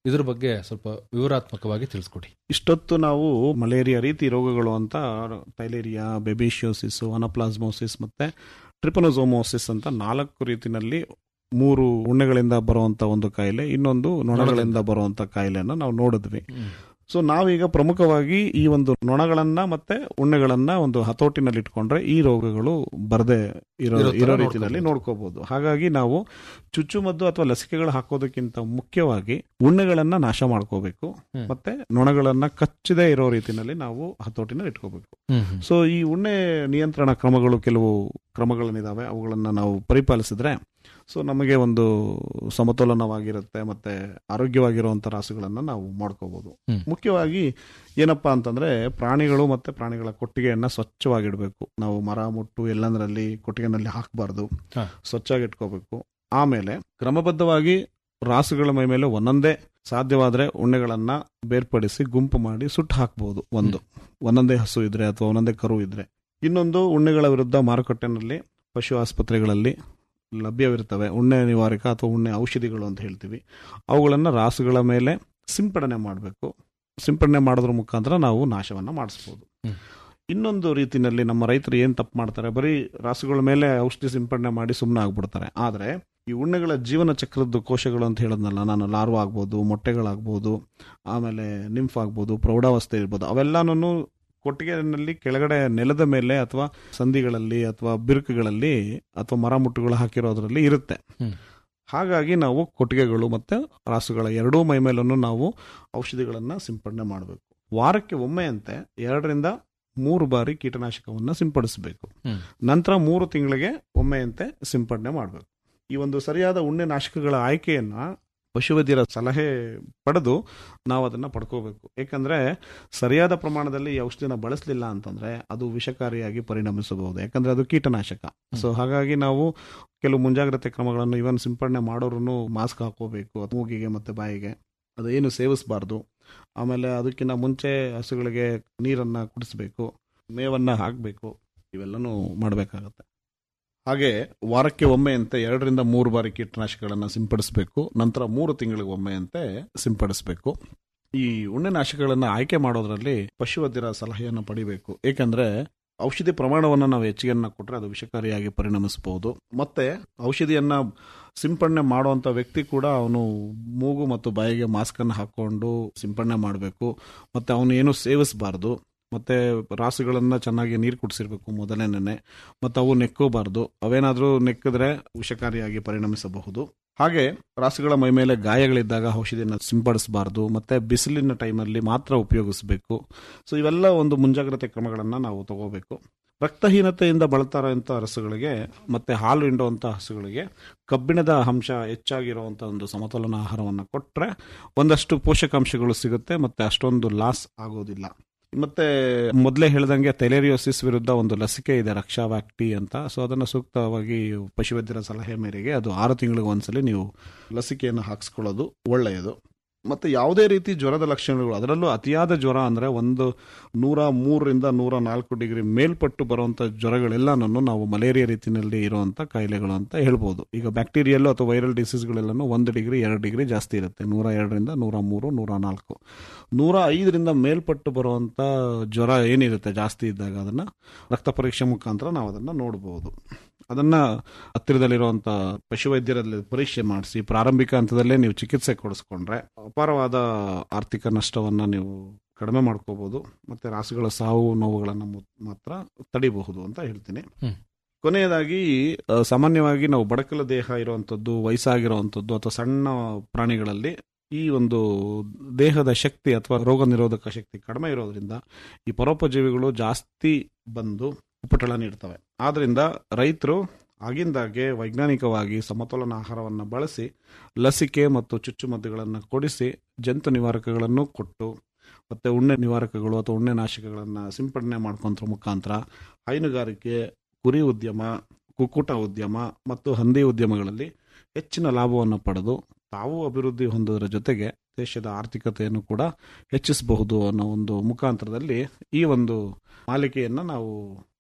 ಇದ್ರ ಬಗ್ಗೆ ಸ್ವಲ್ಪ ವಿವರಾತ್ಮಕವಾಗಿ ತಿಳಿಸ್ಕೊಡಿ ಇಷ್ಟೊತ್ತು ನಾವು ಮಲೇರಿಯಾ ರೀತಿ ರೋಗಗಳು ಅಂತ ಟೈಲೇರಿಯಾ ಬೆಬಿಶಿಯೋಸಿಸ್ ಅನಪ್ಲಾಸ್ಮೋಸಿಸ್ ಮತ್ತೆ ಟ್ರಿಪನೋಸೋಮೋಸಿಸ್ ಅಂತ ನಾಲ್ಕು ರೀತಿನಲ್ಲಿ ಮೂರು ಉಣ್ಣೆಗಳಿಂದ ಬರುವಂತ ಒಂದು ಕಾಯಿಲೆ ಇನ್ನೊಂದು ನೊಣಗಳಿಂದ ಬರುವಂತ ಕಾಯಿಲೆಯನ್ನ ನಾವು ನೋಡಿದ್ವಿ ಸೊ ನಾವೀಗ ಪ್ರಮುಖವಾಗಿ ಈ ಒಂದು ನೊಣಗಳನ್ನ ಮತ್ತೆ ಉಣ್ಣೆಗಳನ್ನ ಒಂದು ಹತೋಟಿನಲ್ಲಿ ಇಟ್ಕೊಂಡ್ರೆ ಈ ರೋಗಗಳು ಬರದೆ ಇರೋ ಇರೋ ತರ ಇರೋ ರೀತಿಯಲ್ಲಿ ನೋಡ್ಕೋಬಹುದು ಹಾಗಾಗಿ ನಾವು ಚುಚ್ಚುಮದ್ದು ಅಥವಾ ಲಸಿಕೆಗಳು ಹಾಕೋದಕ್ಕಿಂತ ಮುಖ್ಯವಾಗಿ ಉಣ್ಣೆಗಳನ್ನ ನಾಶ ಮಾಡ್ಕೋಬೇಕು ಹ್ಮ್. ಮತ್ತೆ ನೊಣಗಳನ್ನ ಕಚ್ಚದೆ ಇರೋ ರೀತಿನಲ್ಲಿ ನಾವು ಹತೋಟಿನಲ್ಲಿ ಇಟ್ಕೋಬೇಕು ಸೊ ಈ ಉಣ್ಣೆ ನಿಯಂತ್ರಣ ಕ್ರಮಗಳು ಕೆಲವು ಕ್ರಮಗಳನ್ನಿದಾವೆ ಅವುಗಳನ್ನ ನಾವು ಪರಿಪಾಲಿಸಿದ್ರೆ ಸೊ ನಮಗೆ ಒಂದು ಸಮತೋಲನವಾಗಿರುತ್ತೆ ಮತ್ತೆ ಆರೋಗ್ಯವಾಗಿರುವಂತ ರಾಸುಗಳನ್ನ ನಾವು ಮಾಡ್ಕೋಬಹುದು ಹ್ಮ್. ಮುಖ್ಯವಾಗಿ ಏನಪ್ಪಾ ಅಂತಂದ್ರೆ ಪ್ರಾಣಿಗಳು ಮತ್ತೆ ಪ್ರಾಣಿಗಳ ಕೊಟ್ಟಿಗೆಯನ್ನ ಸ್ವಚ್ಛವಾಗಿಡ್ಬೇಕು ನಾವು ಮರ ಮುಟ್ಟು ಎಲ್ಲಂದ್ರಲ್ಲಿ ಕೊಟ್ಟಿಗೆನಲ್ಲಿ ಹಾಕಬಾರ್ದು ಹಾ. ಸ್ವಚ್ಛವಾಗಿ ಇಟ್ಕೋಬೇಕು ಆಮೇಲೆ ಕ್ರಮಬದ್ಧವಾಗಿ ರಾಸುಗಳ ಮೈ ಮೇಲೆ ಒಂದೊಂದೇ ಸಾಧ್ಯವಾದ್ರೆ ಉಣ್ಣೆಗಳನ್ನ ಬೇರ್ಪಡಿಸಿ ಗುಂಪು ಮಾಡಿ ಸುಟ್ಟು ಹಾಕಬಹುದು ಒಂದು ಒಂದೊಂದೇ ಹಸು ಇದ್ರೆ ಅಥವಾ ಒಂದೊಂದೇ ಕರು ಇದ್ರೆ ಇನ್ನೊಂದು ಉಣ್ಣೆಗಳ ವಿರುದ್ಧ ಮಾರುಕಟ್ಟೆನಲ್ಲಿ ಪಶು ಆಸ್ಪತ್ರೆಗಳಲ್ಲಿ ಲಭ್ಯವಿರ್ತವೆ ಉಣ್ಣೆ ನಿವಾರಕ ಅಥವಾ ಉಣ್ಣೆ ಔಷಧಿಗಳು ಅಂತ ಹೇಳ್ತೀವಿ ಅವುಗಳನ್ನು ರಾಸುಗಳ ಮೇಲೆ ಸಿಂಪಡಣೆ ಮಾಡಬೇಕು ಸಿಂಪಡಣೆ ಮಾಡೋದ್ರ ಮುಖಾಂತರ ನಾವು ನಾಶವನ್ನ ಮಾಡಿಸ್ಬೋದು ಹ್ಮ್. ಇನ್ನೊಂದು ರೀತಿನಲ್ಲಿ ನಮ್ಮ ರೈತರು ಏನ್ ತಪ್ಪು ಮಾಡ್ತಾರೆ ಬರೀ ರಾಸುಗಳ ಮೇಲೆ ಔಷಧಿ ಸಿಂಪಡಣೆ ಮಾಡಿ ಸುಮ್ಮನೆ ಆಗ್ಬಿಡ್ತಾರೆ ಆದ್ರೆ ಈ ಉಣ್ಣೆಗಳ ಜೀವನ ಚಕ್ರದ್ದು ಕೋಶಗಳು ಅಂತ ಹೇಳದ್ನಲ್ಲ ನಾನು ಲಾರ್ವ ಆಗ್ಬೋದು ಮೊಟ್ಟೆಗಳಾಗ್ಬೋದು ಆಮೇಲೆ ನಿಂಫ್ ಆಗ್ಬೋದು ಪ್ರೌಢಾವಸ್ಥೆ ಇರ್ಬೋದು ಅವೆಲ್ಲಾನು ಕೊಟ್ಟಿಗೆನಲ್ಲಿ ಕೆಳಗಡೆ ನೆಲದ ಮೇಲೆ ಅಥವಾ ಸಂಧಿಗಳಲ್ಲಿ ಅಥವಾ ಬಿರುಕುಗಳಲ್ಲಿ ಅಥವಾ ಮರ ಮುಟ್ಟುಗಳು ಹಾಕಿರೋದ್ರಲ್ಲಿ ಇರುತ್ತೆ ಹ್ಮ್. ಹಾಗಾಗಿ ನಾವು ಕೊಟ್ಟಿಗೆಗಳು ಮತ್ತೆ ರಾಸುಗಳ ಎರಡೂ ಮೈ ಮೇಲೂ ನಾವು ಔಷಧಿಗಳನ್ನ ಸಿಂಪಡಣೆ ಮಾಡಬೇಕು ವಾರಕ್ಕೆ ಒಮ್ಮೆಯಂತೆ ಎರಡರಿಂದ ಮೂರು ಬಾರಿ ಕೀಟನಾಶಕವನ್ನ ಸಿಂಪಡಿಸಬೇಕು ಹ್ಮ್. ನಂತರ ಮೂರು ತಿಂಗಳಿಗೆ ಒಮ್ಮೆಯಂತೆ ಸಿಂಪಡಣೆ ಮಾಡಬೇಕು ಈ ಒಂದು ಸರಿಯಾದ ಉಣ್ಣೆ ನಾಶಕಗಳ ಆಯ್ಕೆಯನ್ನ ಪಶುವೈದ್ಯರ ಸಲಹೆ ಪಡೆದು ನಾವು ಅದನ್ನ ಪಡ್ಕೋಬೇಕು ಯಾಕಂದ್ರೆ ಸರಿಯಾದ ಪ್ರಮಾಣದಲ್ಲಿ ಈ ಔಷಧಿನ ಬಳಸಲಿಲ್ಲ ಅಂತಂದ್ರೆ ಅದು ವಿಷಕಾರಿಯಾಗಿ ಪರಿಣಮಿಸಬಹುದು ಯಾಕಂದ್ರೆ ಅದು ಕೀಟನಾಶಕ ಸೊ ಹಾಗಾಗಿ ನಾವು ಕೆಲವು ಮುಂಜಾಗ್ರತೆ ಕ್ರಮಗಳನ್ನು ಇವನ್ ಸಿಂಪಡಣೆ ಮಾಡೋರು ಮಾಸ್ಕ್ ಹಾಕೋಬೇಕು ಮೂಗಿಗೆ ಮತ್ತೆ ಬಾಯಿಗೆ ಅದೇನು ಸೇವಿಸಬಾರ್ದು ಆಮೇಲೆ ಅದಕ್ಕಿಂತ ಮುಂಚೆ ಹಸುಗಳಿಗೆ ನೀರನ್ನ ಕುಡಿಸ್ಬೇಕು ಮೇವನ್ನ ಹಾಕಬೇಕು ಇವೆಲ್ಲನೂ ಮಾಡಬೇಕಾಗತ್ತೆ ಹಾಗೆ ವಾರಕ್ಕೆ ಒಮ್ಮೆಯಂತೆ ಎರಡರಿಂದ ಮೂರು ಬಾರಿ ಕೀಟನಾಶಕಗಳನ್ನು ಸಿಂಪಡಿಸಬೇಕು ನಂತರ ಮೂರು ತಿಂಗಳಿಗೆ ಒಮ್ಮೆಯಂತೆ ಸಿಂಪಡಿಸಬೇಕು ಈ ಉಣ್ಣೆನಾಶಕಗಳನ್ನು ಆಯ್ಕೆ ಮಾಡೋದ್ರಲ್ಲಿ ಪಶುವೈದ್ಯರ ಸಲಹೆಯನ್ನು ಪಡಿಬೇಕು ಏಕೆಂದ್ರೆ ಔಷಧಿ ಪ್ರಮಾಣವನ್ನು ನಾವು ಹೆಚ್ಚಿಗೆಯನ್ನ ಕೊಟ್ಟರೆ ಅದು ವಿಷಕಾರಿಯಾಗಿ ಪರಿಣಮಿಸಬಹುದು ಮತ್ತೆ ಔಷಧಿಯನ್ನ ಸಿಂಪಡಣೆ ಮಾಡುವಂತ ವ್ಯಕ್ತಿ ಕೂಡ ಅವನು ಮೂಗು ಮತ್ತು ಬಾಯಿಗೆ ಮಾಸ್ಕ್ ಅನ್ನು ಹಾಕೊಂಡು ಸಿಂಪಡಣೆ ಮಾಡಬೇಕು ಮತ್ತೆ ಅವನು ಏನು ಸೇವಿಸಬಾರ್ದು ಮತ್ತೆ ರಾಸುಗಳನ್ನ ಚೆನ್ನಾಗಿ ನೀರು ಕುಡಿಸಿರ್ಬೇಕು ಮೊದಲನೇನೆ ಮತ್ತೆ ಅವು ನೆಕ್ಕೋಬಾರ್ದು ಅವೇನಾದ್ರೂ ನೆಕ್ಕಿದ್ರೆ ವಿಷಕಾರಿಯಾಗಿ ಪರಿಣಮಿಸಬಹುದು ಹಾಗೆ ರಾಸುಗಳ ಮೈ ಮೇಲೆ ಗಾಯಗಳಿದ್ದಾಗ ಔಷಧಿಯನ್ನು ಸಿಂಪಡಿಸಬಾರ್ದು ಮತ್ತೆ ಬಿಸಿಲಿನ ಟೈಮಲ್ಲಿ ಮಾತ್ರ ಉಪಯೋಗಿಸಬೇಕು ಸೊ ಇವೆಲ್ಲ ಒಂದು ಮುಂಜಾಗ್ರತೆ ಕ್ರಮಗಳನ್ನ ನಾವು ತಗೋಬೇಕು ರಕ್ತಹೀನತೆಯಿಂದ ಬಳಲ್ತಾ ಇರೋಂಥ ಹಸುಗಳಿಗೆ ಮತ್ತೆ ಹಾಲು ಹಿಂಡುವಂಥ ಹಸುಗಳಿಗೆ ಕಬ್ಬಿಣದ ಅಂಶ ಹೆಚ್ಚಾಗಿರುವಂಥ ಒಂದು ಸಮತೋಲನ ಆಹಾರವನ್ನು ಕೊಟ್ಟರೆ ಒಂದಷ್ಟು ಪೋಷಕಾಂಶಗಳು ಸಿಗುತ್ತೆ ಮತ್ತೆ ಅಷ್ಟೊಂದು ಲಾಸ್ ಆಗೋದಿಲ್ಲ ಮತ್ತೆ ಮೊದಲೇ ಹೇಳ್ದಂಗೆ ತೆಲೇರಿಯೋಸಿಸ್ ವಿರುದ್ಧ ಒಂದು ಲಸಿಕೆ ಇದೆ ರಕ್ಷಾ ವ್ಯಾಕ್ಟಿ ಅಂತ ಸೊ ಅದನ್ನ ಸೂಕ್ತವಾಗಿ ಪಶುವೈದ್ಯರ ಸಲಹೆ ಮೇರೆಗೆ ಅದು ಆರು ತಿಂಗಳಿಗೆ ಒಂದ್ಸಲಿ ನೀವು ಲಸಿಕೆಯನ್ನು ಹಾಕ್ಸ್ಕೊಳ್ಳೋದು ಒಳ್ಳೆಯದು ಮತ್ತೆ ಯಾವುದೇ ರೀತಿ ಜ್ವರದ ಲಕ್ಷಣಗಳು ಅದರಲ್ಲೂ ಅತಿಯಾದ ಜ್ವರ ಅಂದ್ರೆ ಒಂದು ನೂರ ಮೂರರಿಂದ ನೂರ ನಾಲ್ಕು ಡಿಗ್ರಿ ಮೇಲ್ಪಟ್ಟು ಬರುವಂತ ಜ್ವರಗಳೆಲ್ಲನೂ ನಾವು ಮಲೇರಿಯಾ ರೀತಿಯಲ್ಲಿ ಇರುವಂತ ಕಾಯಿಲೆಗಳು ಅಂತ ಹೇಳ್ಬೋದು ಈಗ ಬ್ಯಾಕ್ಟೀರಿಯಲ್ಲೂ ಅಥವಾ ವೈರಲ್ ಡಿಸೀಸ್ಗಳೆಲ್ಲನೂ ಒಂದು ಡಿಗ್ರಿ ಎರಡು ಡಿಗ್ರಿ ಜಾಸ್ತಿ ಇರುತ್ತೆ ನೂರ ಎರಡರಿಂದ ನೂರ ಮೂರು ನೂರ ನಾಲ್ಕು ನೂರ ಐದರಿಂದ ಮೇಲ್ಪಟ್ಟು ಬರುವಂತ ಜ್ವರ ಏನಿರುತ್ತೆ ಜಾಸ್ತಿ ಇದ್ದಾಗ ಅದನ್ನ ರಕ್ತ ಪರೀಕ್ಷೆ ಮುಖಾಂತರ ನಾವು ಅದನ್ನ ನೋಡಬಹುದು ಅದನ್ನ ಹತ್ತಿರದಲ್ಲಿರುವಂತ ಪಶುವೈದ್ಯರಲ್ಲಿ ಪರೀಕ್ಷೆ ಮಾಡಿಸಿ ಪ್ರಾರಂಭಿಕ ಹಂತದಲ್ಲೇ ನೀವು ಚಿಕಿತ್ಸೆ ಕೊಡಿಸ್ಕೊಂಡ್ರೆ ಅಪಾರವಾದ ಆರ್ಥಿಕ ನಷ್ಟವನ್ನ ನೀವು ಕಡಿಮೆ ಮಾಡ್ಕೋಬಹುದು ಮತ್ತೆ ರಾಸುಗಳ ಸಾವು ನೋವುಗಳನ್ನ ಮು- ಮಾತ್ರ ತಡಿಬಹುದು ಅಂತ ಹೇಳ್ತೀನಿ ಹ್ಮ್. ಕೊನೆಯದಾಗಿ ಆ, ಸಾಮಾನ್ಯವಾಗಿ ನಾವು ಬಡಕಲ ದೇಹ ಇರುವಂತದ್ದು ವಯಸ್ಸಾಗಿರುವಂತದ್ದು ಅಥವಾ ಸಣ್ಣ ಪ್ರಾಣಿಗಳಲ್ಲಿ ಈ ಒಂದು ದೇಹದ ಶಕ್ತಿ ಅಥವಾ ರೋಗ ನಿರೋಧಕ ಶಕ್ತಿ ಕಡಿಮೆ ಇರೋದ್ರಿಂದ ಈ ಪರೋಪಜೀವಿಗಳು ಜಾಸ್ತಿ ಬಂದು ಉಪಟಳ ನೀಡ್ತವೆ ಆದ್ರಿಂದ ರೈತರು ಆಗಿಂದಾಗೆ ವೈಜ್ಞಾನಿಕವಾಗಿ ಸಮತೋಲನ ಆಹಾರವನ್ನು ಬಳಸಿ ಲಸಿಕೆ ಮತ್ತು ಚುಚ್ಚುಮದ್ದುಗಳನ್ನು ಕೊಡಿಸಿ ಜಂತು ನಿವಾರಕಗಳನ್ನು ಕೊಟ್ಟು ಮತ್ತೆ ಉಣ್ಣೆ ನಿವಾರಕಗಳು ಅಥವಾ ಉಣ್ಣೆ ನಾಶಕಗಳನ್ನು ಸಿಂಪಡಣೆ ಮಾಡ್ಕೊಂತ ಮುಖಾಂತರ ಹೈನುಗಾರಿಕೆ ಕುರಿ ಉದ್ಯಮ ಕುಕ್ಕುಟ ಉದ್ಯಮ ಮತ್ತು ಹಂದಿ ಉದ್ಯಮಗಳಲ್ಲಿ ಹೆಚ್ಚಿನ ಲಾಭವನ್ನು ಪಡೆದು ತಾವು ಅಭಿವೃದ್ಧಿ ಹೊಂದೋದ್ರ ಜೊತೆಗೆ ದೇಶದ ಆರ್ಥಿಕತೆಯನ್ನು ಕೂಡ ಹೆಚ್ಚಿಸಬಹುದು ಅನ್ನೋ ಒಂದು ಮುಖಾಂತರದಲ್ಲಿ ಈ ಒಂದು ಮಾಲಿಕೆಯನ್ನ ನಾವು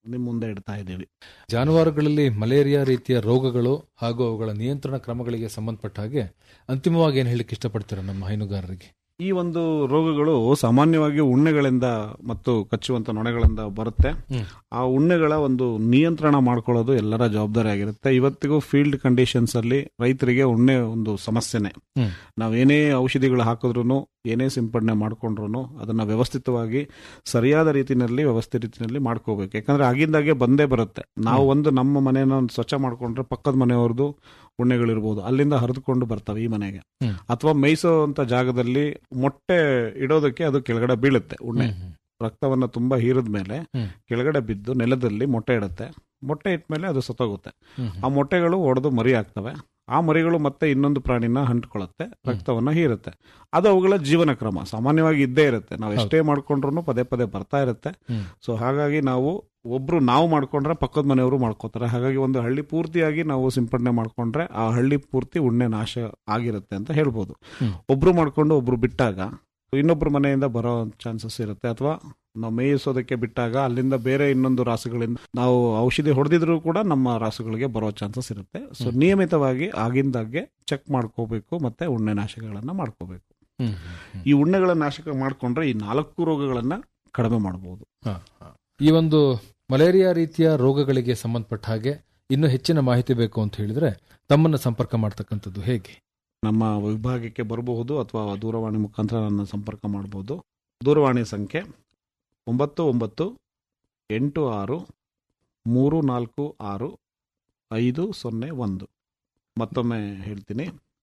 ನಿಮ್ ಮುಂದೆ ಇಡ್ತಾ ಇದ್ದೀವಿ ಜಾನುವಾರುಗಳಲ್ಲಿ ಮಲೇರಿಯಾ ರೀತಿಯ ರೋಗಗಳು ಹಾಗೂ ಅವುಗಳ ನಿಯಂತ್ರಣ ಕ್ರಮಗಳಿಗೆ ಸಂಬಂಧಪಟ್ಟ ಹಾಗೆ ಅಂತಿಮವಾಗಿ ಏನು ಹೇಳಲಿಕ್ಕೆ ಇಷ್ಟಪಡ್ತೀರಾ ನಮ್ಮ ಹೈನುಗಾರರಿಗೆ ಈ ಒಂದು ರೋಗಗಳು ಸಾಮಾನ್ಯವಾಗಿ ಉಣ್ಣೆಗಳಿಂದ ಮತ್ತು ಕಚ್ಚುವಂತ ನೊಣಗಳಿಂದ ಬರುತ್ತೆ ಹ್ಮ್. ಆ ಉಣ್ಣೆಗಳ ಒಂದು ನಿಯಂತ್ರಣ ಮಾಡ್ಕೊಳ್ಳೋದು ಎಲ್ಲರ ಜವಾಬ್ದಾರಿ ಆಗಿರುತ್ತೆ ಇವತ್ತಿಗೂ ಫೀಲ್ಡ್ ಕಂಡೀಷನ್ಸ್ ಅಲ್ಲಿ ರೈತರಿಗೆ ಉಣ್ಣೆ ಒಂದು ಸಮಸ್ಯೆನೆ ಹ್ಮ್. ನಾವೇನೇ ಔಷಧಿಗಳು ಹಾಕಿದ್ರು ಏನೇ ಸಿಂಪಡಣೆ ಮಾಡ್ಕೊಂಡ್ರು ಅದನ್ನ ವ್ಯವಸ್ಥಿತವಾಗಿ ಸರಿಯಾದ ರೀತಿಯಲ್ಲಿ ವ್ಯವಸ್ಥಿತ ರೀತಿಯಲ್ಲಿ ಮಾಡ್ಕೋಬೇಕು ಯಾಕಂದ್ರೆ ಆಗಿಂದಾಗೆ ಬಂದೇ ಬರುತ್ತೆ ನಾವು ಒಂದು ನಮ್ಮ ಮನೆನ ಒಂದು ಸ್ವಚ್ಛ ಮಾಡ್ಕೊಂಡ್ರೆ ಪಕ್ಕದ ಮನೆಯವ್ರದ್ದು ಉಣ್ಣೆಗಳಿರ್ಬೋದು ಅಲ್ಲಿಂದ ಹರಿದುಕೊಂಡು ಬರ್ತವೆ ಈ ಮನೆಗೆ ಹ್ಮ್. ಅಥವಾ ಮೇಯಿಸೋಂತ ಜಾಗದಲ್ಲಿ ಮೊಟ್ಟೆ ಇಡೋದಕ್ಕೆ ಅದು ಕೆಳಗಡೆ ಬೀಳುತ್ತೆ ಉಣ್ಣೆ ಹ್ಮ್, ರಕ್ತವನ್ನ ತುಂಬಾ ಹೀರಿದ ಮೇಲೆ ಹ್ಮ್. ಕೆಳಗಡೆ ಬಿದ್ದು ನೆಲದಲ್ಲಿ ಮೊಟ್ಟೆ ಇಡುತ್ತೆ ಮೊಟ್ಟೆ ಇಟ್ಮೇಲೆ ಅದು ಸತ್ತೋಗುತ್ತೆ ಹ್ಮ್, ಆ ಮೊಟ್ಟೆಗಳು ಒಡೆದು ಮರಿ ಆಗ್ತವೆ ಆ ಮರಿಗಳು ಮತ್ತೆ ಇನ್ನೊಂದು ಪ್ರಾಣಿನ ಹಂಟ್ಕೊಳ್ಳುತ್ತೆ ರಕ್ತವನ್ನ ಹೀರುತ್ತೆ ಅದು ಅವುಗಳ ಜೀವನ ಕ್ರಮ ಸಾಮಾನ್ಯವಾಗಿ ಇದ್ದೇ ಇರುತ್ತೆ ನಾವು ಎಷ್ಟೇ ಮಾಡ್ಕೊಂಡ್ರು ಪದೇ ಪದೇ ಬರ್ತಾ ಇರುತ್ತೆ ಹ್ಮ್. ಸೊ ಹಾಗಾಗಿ ನಾವು ಒಬ್ರು ನಾವು ಮಾಡ್ಕೊಂಡ್ರೆ ಪಕ್ಕದ ಮನೆಯವರು ಮಾಡ್ಕೋತಾರೆ ಹಾಗಾಗಿ ಒಂದು ಹಳ್ಳಿ ಪೂರ್ತಿಯಾಗಿ ನಾವು ಸಿಂಪಡಣೆ ಮಾಡ್ಕೊಂಡ್ರೆ ಆ ಹಳ್ಳಿ ಪೂರ್ತಿ ಉಣ್ಣೆ ನಾಶ ಆಗಿರುತ್ತೆ ಅಂತ ಹೇಳ್ಬೋದು ಹ್ಮ್. ಒಬ್ರು ಮಾಡ್ಕೊಂಡು ಒಬ್ರು ಬಿಟ್ಟಾಗ ಇನ್ನೊಬ್ರು ಮನೆಯಿಂದ ಬರೋ ಚಾನ್ಸಸ್ ಇರುತ್ತೆ ಅಥವಾ ನಾವು ಮೇಯಿಸೋದಕ್ಕೆ ಬಿಟ್ಟಾಗ ಅಲ್ಲಿಂದ ಬೇರೆ ಇನ್ನೊಂದು ರಾಸುಗಳಿಂದ ನಾವು ಔಷಧಿ ಹೊಡೆದಿದ್ರು ಕೂಡ ನಮ್ಮ ರಾಸುಗಳಿಗೆ ಬರೋ ಚಾನ್ಸಸ್ ಇರುತ್ತೆ ಸೊ ನಿಯಮಿತವಾಗಿ ಆಗಿಂದಾಗೆ ಚೆಕ್ ಮಾಡ್ಕೋಬೇಕು ಮತ್ತೆ ಉಣ್ಣೆ ನಾಶಗಳನ್ನ ಮಾಡ್ಕೋಬೇಕು ಹ್ಮ್, ಹ್ಮ್. ಈ ಉಣ್ಣೆಗಳ ನಾಶಕ ಮಾಡ್ಕೊಂಡ್ರೆ ಈ ನಾಲ್ಕು ರೋಗಗಳನ್ನ ಕಡಿಮೆ ಮಾಡಬಹುದು ಹ, ಹ. ಈ ಒಂದು ಮಲೇರಿಯಾ ರೀತಿಯ ರೋಗಗಳಿಗೆ ಸಂಬಂಧಪಟ್ಟ ಹಾಗೆ ಇನ್ನೂ ಹೆಚ್ಚಿನ ಮಾಹಿತಿ ಬೇಕು ಅಂತ ಹೇಳಿದ್ರೆ ತಮ್ಮನ್ನ ಸಂಪರ್ಕ ಮಾಡ್ತಕ್ಕಂಥದ್ದು ಹೇಗೆ ನಮ್ಮ ವಿಭಾಗಕ್ಕೆ ಬರಬಹುದು ಅಥವಾ ದೂರವಾಣಿ ಮುಖಾಂತರ ನನ್ನ ಸಂಪರ್ಕ ಮಾಡಬಹುದು ದೂರವಾಣಿ ಸಂಖ್ಯೆ ಒಂಬತ್ತು ಒಂಬತ್ತು ಎಂಟು ಆರು ಮೂರು ನಾಲ್ಕು ಆರು ಐದು ಸೊನ್ನೆ ಒಂದು ಮತ್ತೊಮ್ಮೆ ಹೇಳ್ತೀನಿ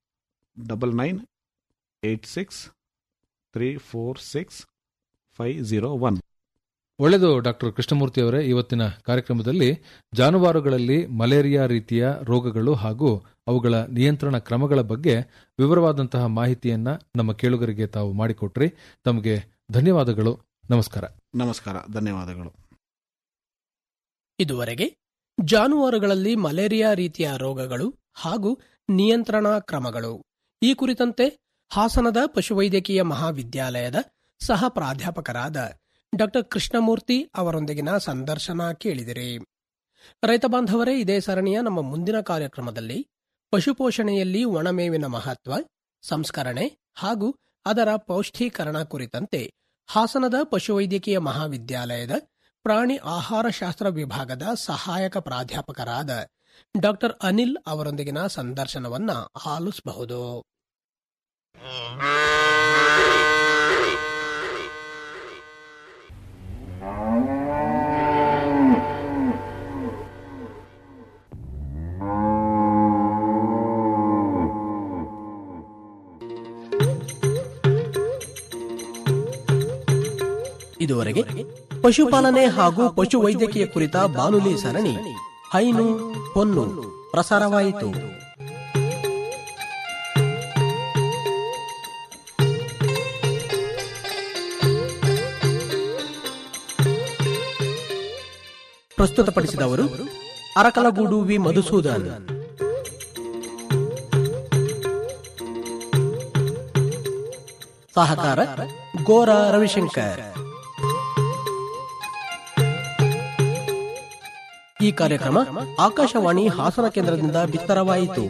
double nine eight six three four six five zero one ಒಳ್ಳೆಯದು ಡಾಕ್ಟರ್ ಕೃಷ್ಣಮೂರ್ತಿ ಅವರೇ ಇವತ್ತಿನ ಕಾರ್ಯಕ್ರಮದಲ್ಲಿ ಜಾನುವಾರುಗಳಲ್ಲಿ ಮಲೇರಿಯಾ ರೀತಿಯ ರೋಗಗಳು ಹಾಗೂ ಅವುಗಳ ನಿಯಂತ್ರಣ ಕ್ರಮಗಳ ಬಗ್ಗೆ ವಿವರವಾದಂತಹ ಮಾಹಿತಿಯನ್ನ ನಮ್ಮ ಕೇಳುಗರಿಗೆ ತಾವು ಮಾಡಿಕೊಟ್ರಿ ತಮಗೆ ಧನ್ಯವಾದಗಳು ನಮಸ್ಕಾರ ನಮಸ್ಕಾರ ಧನ್ಯವಾದಗಳು ಇದುವರೆಗೆ ಜಾನುವಾರುಗಳಲ್ಲಿ ಮಲೇರಿಯಾ ರೀತಿಯ ರೋಗಗಳು ಹಾಗೂ ನಿಯಂತ್ರಣಾ ಕ್ರಮಗಳು ಈ ಕುರಿತಂತೆ ಹಾಸನದ ಪಶುವೈದ್ಯಕೀಯ ಮಹಾವಿದ್ಯಾಲಯದ ಸಹ ಪ್ರಾಧ್ಯಾಪಕರಾದ ಡಾ ಕೃಷ್ಣಮೂರ್ತಿ ಅವರೊಂದಿಗಿನ ಸಂದರ್ಶನ ಕೇಳಿದಿರಿ ರೈತ ಬಾಂಧವರೇ ಇದೇ ಸರಣಿಯ ನಮ್ಮ ಮುಂದಿನ ಕಾರ್ಯಕ್ರಮದಲ್ಲಿ ಪಶುಪೋಷಣೆಯಲ್ಲಿ ಒಣಮೇವಿನ ಮಹತ್ವ ಸಂಸ್ಕರಣೆ ಹಾಗೂ ಅದರ ಪೌಷ್ಠೀಕರಣ ಕುರಿತಂತೆ ಹಾಸನದ ಪಶುವೈದ್ಯಕೀಯ ಮಹಾವಿದ್ಯಾಲಯದ ಪ್ರಾಣಿ ಆಹಾರಶಾಸ್ತ್ರ ವಿಭಾಗದ ಸಹಾಯಕ ಪ್ರಾಧ್ಯಾಪಕರಾದ ಡಾಕ್ಟರ್ ಅನಿಲ್ ಅವರೊಂದಿಗಿನ ಸಂದರ್ಶನವನ್ನ ಆಲಿಸಬಹುದು ಇದುವರೆಗೆ ಪಶುಪಾಲನೆ ಹಾಗೂ ಪಶುವೈದ್ಯಕೀಯ ಕುರಿತ ಬಾನುಲಿ ಸರಣಿ ಹೈನು ಹೊನ್ನು ಪ್ರಸಾರವಾಯಿತು ಪ್ರಸ್ತುತಪಡಿಸಿದವರು ಅರಕಲಗೂಡು ವಿ ಮಧುಸೂದನ್ ಸಹಕಾರ ಗೋರ ರವಿಶಂಕರ್ ಈ ಕಾರ್ಯಕ್ರಮ ಆಕಾಶವಾಣಿ ಹಾಸನ ಕೇಂದ್ರದಿಂದ ಬಿತ್ತರವಾಯಿತು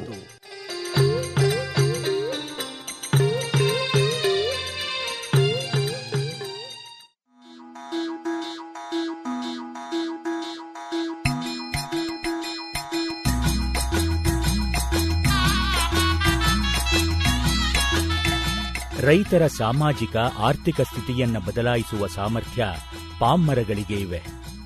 ರೈತರ ಸಾಮಾಜಿಕ ಆರ್ಥಿಕ ಸ್ಥಿತಿಯನ್ನ ಬದಲಾಯಿಸುವ ಸಾಮರ್ಥ್ಯ ಪಾಮ್ ಮರಗಳಿಗೆ ಇವೆ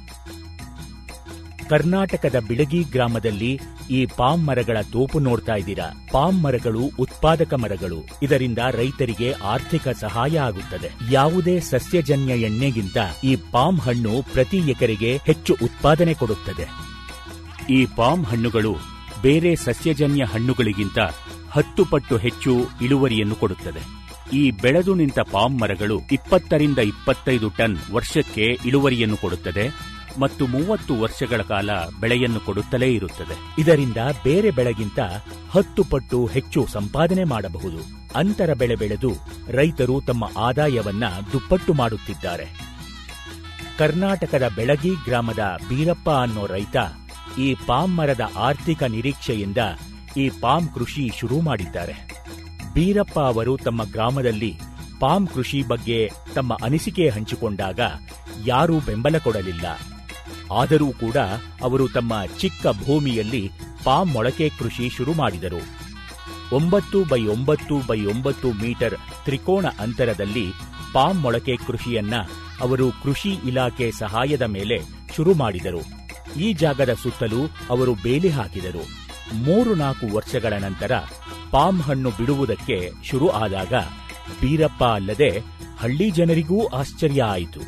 ಕರ್ನಾಟಕದ ಬಿಳಗಿ ಗ್ರಾಮದಲ್ಲಿ ಈ ಪಾಮ್ ಮರಗಳ ತೋಪು ನೋಡ್ತಾ ಇದ್ದೀರಾ ಪಾಮ್ ಮರಗಳು ಉತ್ಪಾದಕ ಮರಗಳು ಇದರಿಂದ ರೈತರಿಗೆ ಆರ್ಥಿಕ ಸಹಾಯ ಆಗುತ್ತದೆ ಯಾವುದೇ ಸಸ್ಯಜನ್ಯ ಎಣ್ಣೆಗಿಂತ ಈ ಪಾಮ್ ಹಣ್ಣು ಪ್ರತಿ ಎಕರೆಗೆ ಹೆಚ್ಚು ಉತ್ಪಾದನೆ ಕೊಡುತ್ತದೆ ಈ ಪಾಮ್ ಹಣ್ಣುಗಳು ಬೇರೆ ಸಸ್ಯಜನ್ಯ ಹಣ್ಣುಗಳಿಗಿಂತ ಹತ್ತು ಪಟ್ಟು ಹೆಚ್ಚು ಇಳುವರಿಯನ್ನು ಕೊಡುತ್ತದೆ ಈ ಬೆಳೆದು ನಿಂತ ಪಾಮ್ ಮರಗಳು ಇಪ್ಪತ್ತರಿಂದ ಇಪ್ಪತ್ತೈದು ಟನ್ ವರ್ಷಕ್ಕೆ ಇಳುವರಿಯನ್ನು ಕೊಡುತ್ತದೆ ಮತ್ತು ಮೂವತ್ತು ವರ್ಷಗಳ ಕಾಲ ಬೆಳೆಯನ್ನು ಕೊಡುತ್ತಲೇ ಇರುತ್ತದೆ ಇದರಿಂದ ಬೇರೆ ಬೆಳೆಗಿಂತ ಹತ್ತು ಪಟ್ಟು ಹೆಚ್ಚು ಸಂಪಾದನೆ ಮಾಡಬಹುದು ಅಂತರ ಬೆಳೆ ಬೆಳೆದು ರೈತರು ತಮ್ಮ ಆದಾಯವನ್ನ ದುಪ್ಪಟ್ಟು ಮಾಡುತ್ತಿದ್ದಾರೆ ಕರ್ನಾಟಕದ ಬೆಳಗಿ ಗ್ರಾಮದ ಬೀರಪ್ಪ ಅನ್ನೋ ರೈತ ಈ ಪಾಮ್ ಮರದ ಆರ್ಥಿಕ ನಿರೀಕ್ಷೆಯಿಂದ ಈ ಪಾಮ್ ಕೃಷಿ ಶುರು ಮಾಡಿದ್ದಾರೆ ಬೀರಪ್ಪ ಅವರು ತಮ್ಮ ಗ್ರಾಮದಲ್ಲಿ ಪಾಮ್ ಕೃಷಿ ಬಗ್ಗೆ ತಮ್ಮ ಅನಿಸಿಕೆ ಹಂಚಿಕೊಂಡಾಗ ಯಾರೂ ಬೆಂಬಲ ಕೊಡಲಿಲ್ಲ ಆದರೂ ಕೂಡ ಅವರು ತಮ್ಮ ಚಿಕ್ಕ ಭೂಮಿಯಲ್ಲಿ ಪಾಮ್ ಮೊಳಕೆ ಕೃಷಿ ಶುರು ಮಾಡಿದರು ಒಂಬತ್ತು ಬೈ ಒಂಬತ್ತು ಬೈ ಒಂಬತ್ತು ಮೀಟರ್ ತ್ರಿಕೋಣ ಅಂತರದಲ್ಲಿ ಪಾಮ್ ಮೊಳಕೆ ಕೃಷಿಯನ್ನ ಅವರು ಕೃಷಿ ಇಲಾಖೆ ಸಹಾಯದ ಮೇಲೆ ಶುರು ಮಾಡಿದರು ಈ ಜಾಗದ ಸುತ್ತಲೂ ಅವರು ಬೇಲಿ ಹಾಕಿದರು ಮೂರು ನಾಲ್ಕು ವರ್ಷಗಳ ನಂತರ ಪಾಮ್ ಹಣ್ಣು ಬಿಡುವುದಕ್ಕೆ ಶುರು ಆದಾಗ ಬೀರಪ್ಪ ಅಲ್ಲದೆ ಹಳ್ಳಿ ಜನರಿಗೂ ಆಶ್ಚರ್ಯ ಆಯಿತು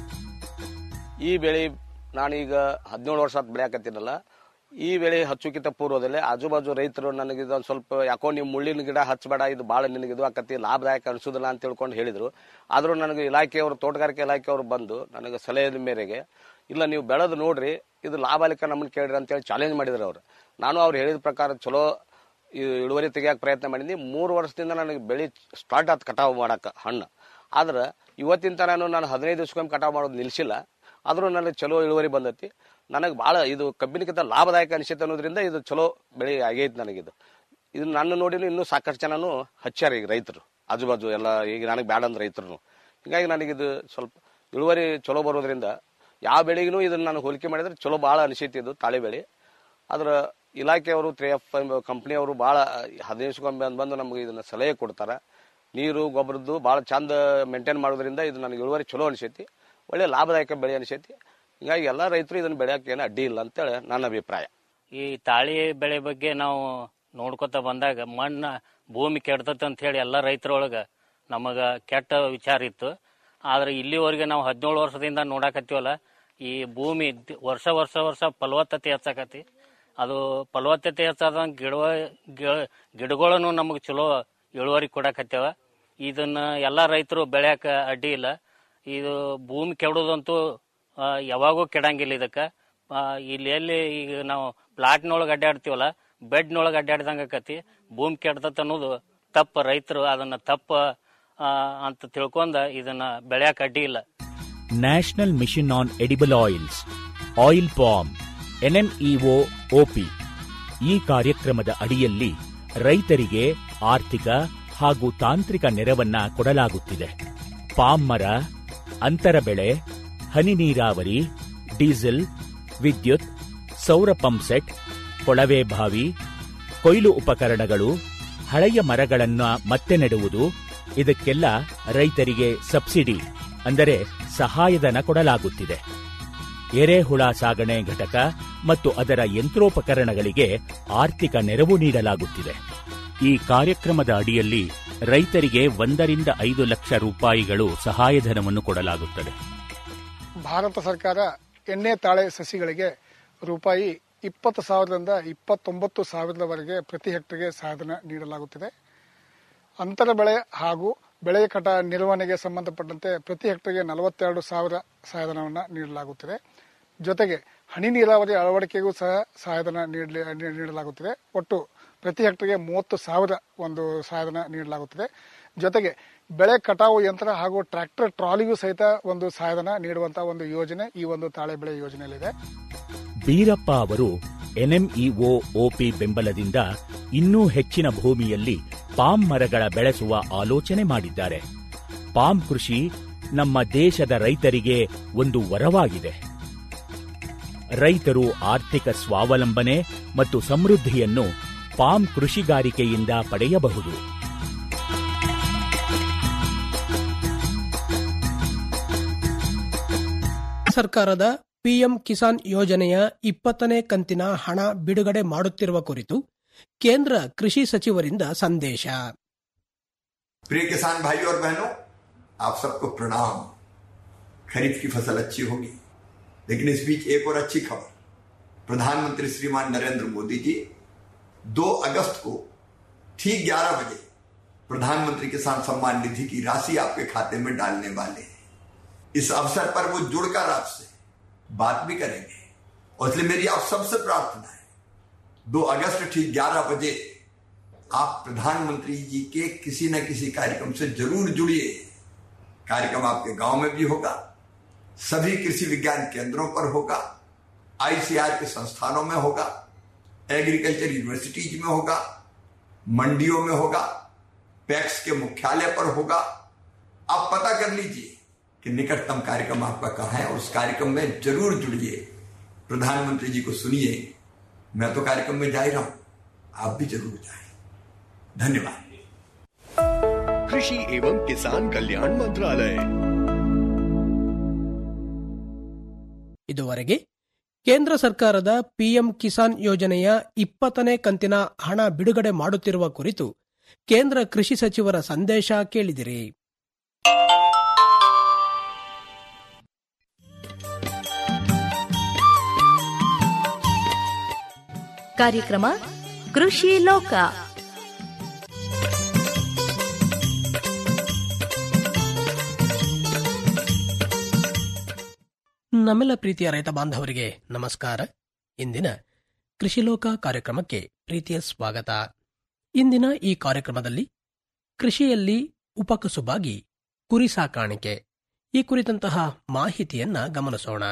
ಈ ಬೆಳೆ ನಾನೀಗ ಹದಿನೇಳು ವರ್ಷ ಆತ್ ಬೆಳೆಯಕತ್ತೀನಲ್ಲ ಈ ಬೆಳೆ ಹಚ್ಚುಕಿಂತ ಪೂರ್ವದಲ್ಲೇ ಆಜು ಬಾಜು ರೈತರು ನನಗೆ ಇದೊಂದು ಸ್ವಲ್ಪ ಯಾಕೋ ನೀವು ಮುಳ್ಳಿನ ಗಿಡ ಹಚ್ಚಬೇಡ ಇದು ಭಾಳ ನಿನಗೆ ಇದು ಆಕತಿ ಲಾಭದಾಯಕ ಅನಿಸೋದಿಲ್ಲ ಅಂತ ತಿಳ್ಕೊಂಡು ಹೇಳಿದ್ರು ಆದರೂ ನನಗೆ ಇಲಾಖೆಯವರು ತೋಟಗಾರಿಕೆ ಇಲಾಖೆಯವರು ಬಂದು ನನಗೆ ಸಲಹೆಯ ಮೇರೆಗೆ ಇಲ್ಲ ನೀವು ಬೆಳೆದು ನೋಡ್ರಿ ಇದು ಲಾಭಾಲಿಕ ನಮ್ಮನ್ನು ಕೇಳ್ರಿ ಅಂತೇಳಿ ಚಾಲೆಂಜ್ ಮಾಡಿದ್ರು ಅವರು ನಾನು ಅವ್ರು ಹೇಳಿದ ಪ್ರಕಾರ ಚಲೋ ಈ ಇಳುವರಿ ತೆಗಿಯಕ್ಕೆ ಪ್ರಯತ್ನ ಮಾಡಿದ್ನಿ ಮೂರು ವರ್ಷದಿಂದ ನನಗೆ ಬೆಳೆ ಸ್ಟಾರ್ಟ್ ಆಯ್ತು ಕಟಾವು ಮಾಡಕ್ಕೆ ಹಣ್ಣು ಆದ್ರೆ ಇವತ್ತಿನ ತನಕ ನಾನು ಹದಿನೈದು ದಿವ್ಸಕ್ಕೊಮ್ಮೆ ಕಟಾವು ಮಾಡೋದು ನಿಲ್ಲಿಸಿಲ್ಲ ಆದರೂ ನನಗೆ ಚಲೋ ಇಳುವರಿ ಬಂದೈತಿ ನನಗೆ ಭಾಳ ಇದು ಕಬ್ಬಿನಕ್ಕಿಂತ ಲಾಭದಾಯಕ ಅನಿಸುತ್ತೆ ಅನ್ನೋದ್ರಿಂದ ಇದು ಚಲೋ ಬೆಳೆ ಆಗೈತೆ ನನಗಿದು ಇದು ನನ್ನ ನೋಡಿನೂ ಇನ್ನೂ ಸಾಕಷ್ಟು ಜನನು ಹಚ್ಚಾರ ಈಗ ರೈತರು ಆಜು ಬಾಜು ಎಲ್ಲ ಈಗ ನನಗೆ ಬ್ಯಾಡ ಅಂದ್ರೆ ರೈತರು ಹೀಗಾಗಿ ನನಗಿದು ಸ್ವಲ್ಪ ಇಳುವರಿ ಚಲೋ ಬರೋದ್ರಿಂದ ಯಾವ ಬೆಳೆಗೂ ಇದನ್ನು ನಾನು ಹೋಲಿಕೆ ಮಾಡಿದ್ರೆ ಚಲೋ ಭಾಳ ಅನಿಸೈತಿ ಇದು ತಾಳೆ ಬೆಳೆ ಆದ್ರೆ ಇಲಾಖೆಯವರು ತ್ರೀ ಎಫ್ ಕಂಪ್ನಿಯವರು ಭಾಳ ಹದಿನೈದು ಬಂದು ನಮಗೆ ಇದನ್ನು ಸಲಹೆ ಕೊಡ್ತಾರೆ ನೀರು ಗೊಬ್ಬರದ್ದು ಭಾಳ ಚಂದ ಮೇಂಟೈನ್ ಮಾಡೋದ್ರಿಂದ ಇದು ನನಗೆ ಇಳುವರಿ ಚಲೋ ಅನಿಸೈತಿ ಒಳ್ಳೆ ಲಾಭದಾಯಕ ಬೆಳೆ ಅನಿಸೈತಿ ಹೀಗಾಗಿ ಎಲ್ಲ ರೈತರು ಇದನ್ನು ಬೆಳೆಯೋಕೆ ಏನು ಅಡ್ಡಿ ಇಲ್ಲ ಅಂತೇಳಿ ನನ್ನ ಅಭಿಪ್ರಾಯ ಈ ತಾಳಿ ಬೆಳೆ ಬಗ್ಗೆ ನಾವು ನೋಡ್ಕೊತ ಬಂದಾಗ ಮಣ್ಣು ಭೂಮಿ ಕೆಡ್ತೈತೆ ಅಂತ ಹೇಳಿ ಎಲ್ಲ ರೈತರೊಳಗೆ ನಮಗೆ ಕೆಟ್ಟ ವಿಚಾರ ಇತ್ತು ಆದ್ರೆ ಇಲ್ಲಿವರೆಗೆ ನಾವು ಹದಿನೇಳು ವರ್ಷದಿಂದ ನೋಡಾಕತ್ತೀವಲ್ಲ ಈ ಭೂಮಿ ದ್- ವರ್ಷ ವರ್ಷ ವರ್ಷ ಫಲವತ್ತತೆ ಹೆಚ್ಚಾಕತಿ ಅದು ಫಲವತ್ತತೆ ಹೆಚ್ಚಾದಂಗೆ ಗಿಡ ಗಿಡ- ಗಿಡಗಳನ್ನು ನಮಗೆ ಚಲೋ ಇಳುವರಿ ಕೊಡಾಕತ್ಯಾವ ಇದನ್ನ ಎಲ್ಲ ರೈತರು ಬೆಳ್ಯಾಕ ಅಡ್ಡಿ ಇಲ್ಲ ಇದು ಭೂಮಿ ಕೆಡೋದಂತೂ ಆ, ಯಾವಾಗೂ ಕೆಡಂಗಿಲ್ಲ ಇದಕ್ಕೆ ಇಲ್ಲಿ ಎಲ್ಲಿ ಈಗ ನಾವು ಪ್ಲಾಟ್ನೊಳಗೆ ಅಡ್ಡಾಡ್ತೀವಲ್ಲ ಬೆಡ್ನೊಳಗೆ ಅಡ್ಡಾಡ್ದಂಗೆ ಆಕತಿ ಭೂಮಿ ಕೆಡ್ತತ್ ಅನ್ನೋದು ತಪ್ಪ ರೈತರು ಅದನ್ನ ತಪ್ಪ ಆ, ಅಂತ ತಿಳ್ಕೊಂಡ ಇದನ್ನ ಬೆಳ್ಯಾಕ ಅಡ್ಡಿ ಇಲ್ಲ National Mission on Edible Oils oil palm NMEO OP ಈ ಕಾರ್ಯಕ್ರಮದ ಅಡಿಯಲ್ಲಿ ರೈತರಿಗೆ ಆರ್ಥಿಕ ಹಾಗೂ ತಾಂತ್ರಿಕ ನೆರವನ್ನ ಕೊಡಲಾಗುತ್ತಿದೆ ಪಾಮ್ ಮರ ಅಂತರ ಬೆಳೆ ಹನಿ ನೀರಾವರಿ ಡೀಸೆಲ್ ವಿದ್ಯುತ್ ಸೌರ ಪಂಪ್ ಸೆಟ್ ಕೊಳವೆ ಬಾವಿ ಕೊಯ್ಲು ಉಪಕರಣಗಳು ಹಳೆಯ ಮರಗಳನ್ನ ಮತ್ತೆ ನೆಡುವುದು ಇದಕ್ಕೆಲ್ಲ ರೈತರಿಗೆ ಸಬ್ಸಿಡಿ ಅಂದರೆ ಸಹಾಯಧನ ಕೊಡಲಾಗುತ್ತಿದೆ ಎರೆಹುಳ ಸಾಗಣೆ ಘಟಕ ಮತ್ತು ಅದರ ಯಂತ್ರೋಪಕರಣಗಳಿಗೆ ಆರ್ಥಿಕ ನೆರವು ನೀಡಲಾಗುತ್ತಿದೆ ಈ ಕಾರ್ಯಕ್ರಮದ ಅಡಿಯಲ್ಲಿ ರೈತರಿಗೆ ಒಂದರಿಂದ ಐದು ಲಕ್ಷ ರೂಪಾಯಿಗಳು ಸಹಾಯಧನವನ್ನು ಕೊಡಲಾಗುತ್ತದೆ ಭಾರತ ಸರ್ಕಾರ ಎಣ್ಣೆ ತಾಳೆ ಸಸಿಗಳಿಗೆ ರೂಪಾಯಿ ಇಪ್ಪತ್ತು ಸಾವಿರದಿಂದ ಇಪ್ಪತ್ತೊಂಬತ್ತು ಸಾವಿರದವರೆಗೆ ಪ್ರತಿ ಹೆಕ್ಟರ್ಗೆ ಸಹಾಯಧನ ನೀಡಲಾಗುತ್ತಿದೆ ಅಂತರ ಬೆಳೆ ಹಾಗೂ ಬೆಳೆ ಕಟ ನಿರ್ವಹಣೆಗೆ ಸಂಬಂಧಪಟ್ಟಂತೆ ಪ್ರತಿ ಹೆಕ್ಟರ್ಗೆ ನಲವತ್ತೆರಡು ಸಾವಿರ ಸಹಾಯಧನವನ್ನು ನೀಡಲಾಗುತ್ತಿದೆ ಜೊತೆಗೆ ಹನಿ ನೀರಾವರಿ ಅಳವಡಿಕೆಗೂ ಸಹ ಸಹಾಯಧನ ನೀಡಲಿ- ನೀ- ನೀಡಲಾಗುತ್ತಿದೆ ಒಟ್ಟು ಪ್ರತಿ ಹೆಕ್ಟರ್ಗೆ ಮೂವತ್ತು ಸಾವಿರ ಒಂದು ಸಹಾಯಧನ ನೀಡಲಾಗುತ್ತಿದೆ ಜೊತೆಗೆ ಬೆಳೆ ಕಟಾವು ಯಂತ್ರ ಹಾಗೂ ಟ್ರ್ಯಾಕ್ಟರ್ ಟ್ರಾಲಿಗೂ ಸಹಿತ ಒಂದು ಸಹಾಯಧನ ನೀಡುವಂತಹ ಒಂದು ಯೋಜನೆ ಈ ಒಂದು ತಾಳೆ ಬೆಳೆ ಯೋಜನೆಯಲ್ಲಿದೆ ಬೀರಪ್ಪ ಅವರು ಎನ್ಎಂಇಒ ಒಪಿ ಬೆಂಬಲದಿಂದ ಇನ್ನೂ ಹೆಚ್ಚಿನ ಭೂಮಿಯಲ್ಲಿ ಪಾಮ್ ಮರಗಳ ಬೆಳೆಸುವ ಆಲೋಚನೆ ಮಾಡಿದ್ದಾರೆ ಪಾಮ್ ಕೃಷಿ ನಮ್ಮ ದೇಶದ ರೈತರಿಗೆ ಒಂದು ವರವಾಗಿದೆ ರೈತರು ಆರ್ಥಿಕ ಸ್ವಾವಲಂಬನೆ ಮತ್ತು ಸಮೃದ್ಧಿಯನ್ನು ಪಾಮ್ ಕೃಷಿಗಾರಿಕೆಯಿಂದ ಪಡೆಯಬಹುದು ಸರ್ಕಾರದ ಪಿಎಂ ಕಿಸಾನ್ ಯೋಜನೆಯ ಇಪ್ಪತ್ತನೇ ಕಂತಿನ ಹಣ ಬಿಡುಗಡೆ ಮಾಡುತ್ತಿರುವ ಕುರಿತು ಕೇಂದ್ರ ಕೃಷಿ ಸಚಿವರಿಂದ ಸಂದೇಶ प्रिय किसान भाइयों और बहनों आप सबको प्रणाम खरीफ की फसल अच्छी होगी लेकिन इस बीच एक और अच्छी खबर प्रधानमंत्री श्रीमान नरेंद्र मोदी जी 2 अगस्त को ठीक 11 बजे प्रधानमंत्री किसान सम्मान निधि की राशि आपके खाते में डालने वाले हैं इस अवसर पर वो जुड़कर आपसे बात भी करेंगे और इसलिए मेरी आप सबसे प्रार्थना है 2 अगस्त ठीक 11 बजे आप प्रधानमंत्री जी के किसी न किसी कार्यक्रम से जरूर जुड़िए कार्यक्रम आपके गांव में भी होगा सभी कृषि विज्ञान केंद्रों पर होगा आईसीआर के संस्थानों में होगा एग्रीकल्चर यूनिवर्सिटीज में होगा मंडियों में होगा पैक्स के मुख्यालय पर होगा आप पता कर लीजिए कि निकटतम कार्यक्रम आपका कहाँ है और उस कार्यक्रम में जरूर जुड़िए प्रधानमंत्री जी को सुनिए मैं तो कार्यक्रम में जा ही रहा हूं आप भी जरूर जाए धन्यवाद कृषि एवं किसान कल्याण मंत्रालय ಇದುವರೆಗೆ ಕೇಂದ್ರ ಸರ್ಕಾರದ ಪಿಎಂ ಕಿಸಾನ್ ಯೋಜನೆಯ ಇಪ್ಪತ್ತನೇ ಕಂತಿನ ಹಣ ಬಿಡುಗಡೆ ಮಾಡುತ್ತಿರುವ ಕುರಿತು ಕೇಂದ್ರ ಕೃಷಿ ಸಚಿವರ ಸಂದೇಶ ಕೇಳಿದಿರಿ ಕಾರ್ಯಕ್ರಮ ಕೃಷಿ ಲೋಕ ನಮ್ಮೆಲ್ಲ ಪ್ರೀತಿಯ ರೈತ ಬಾಂಧವರಿಗೆ ನಮಸ್ಕಾರ ಇಂದಿನ ಕೃಷಿಲೋಕ ಕಾರ್ಯಕ್ರಮಕ್ಕೆ ಪ್ರೀತಿಯ ಸ್ವಾಗತ ಇಂದಿನ ಈ ಕಾರ್ಯಕ್ರಮದಲ್ಲಿ ಕೃಷಿಯಲ್ಲಿ ಉಪಕಸುಬಾಗಿ ಕುರಿ ಸಾಕಾಣಿಕೆ ಈ ಕುರಿತಂತಹ ಮಾಹಿತಿಯನ್ನ ಗಮನಿಸೋಣ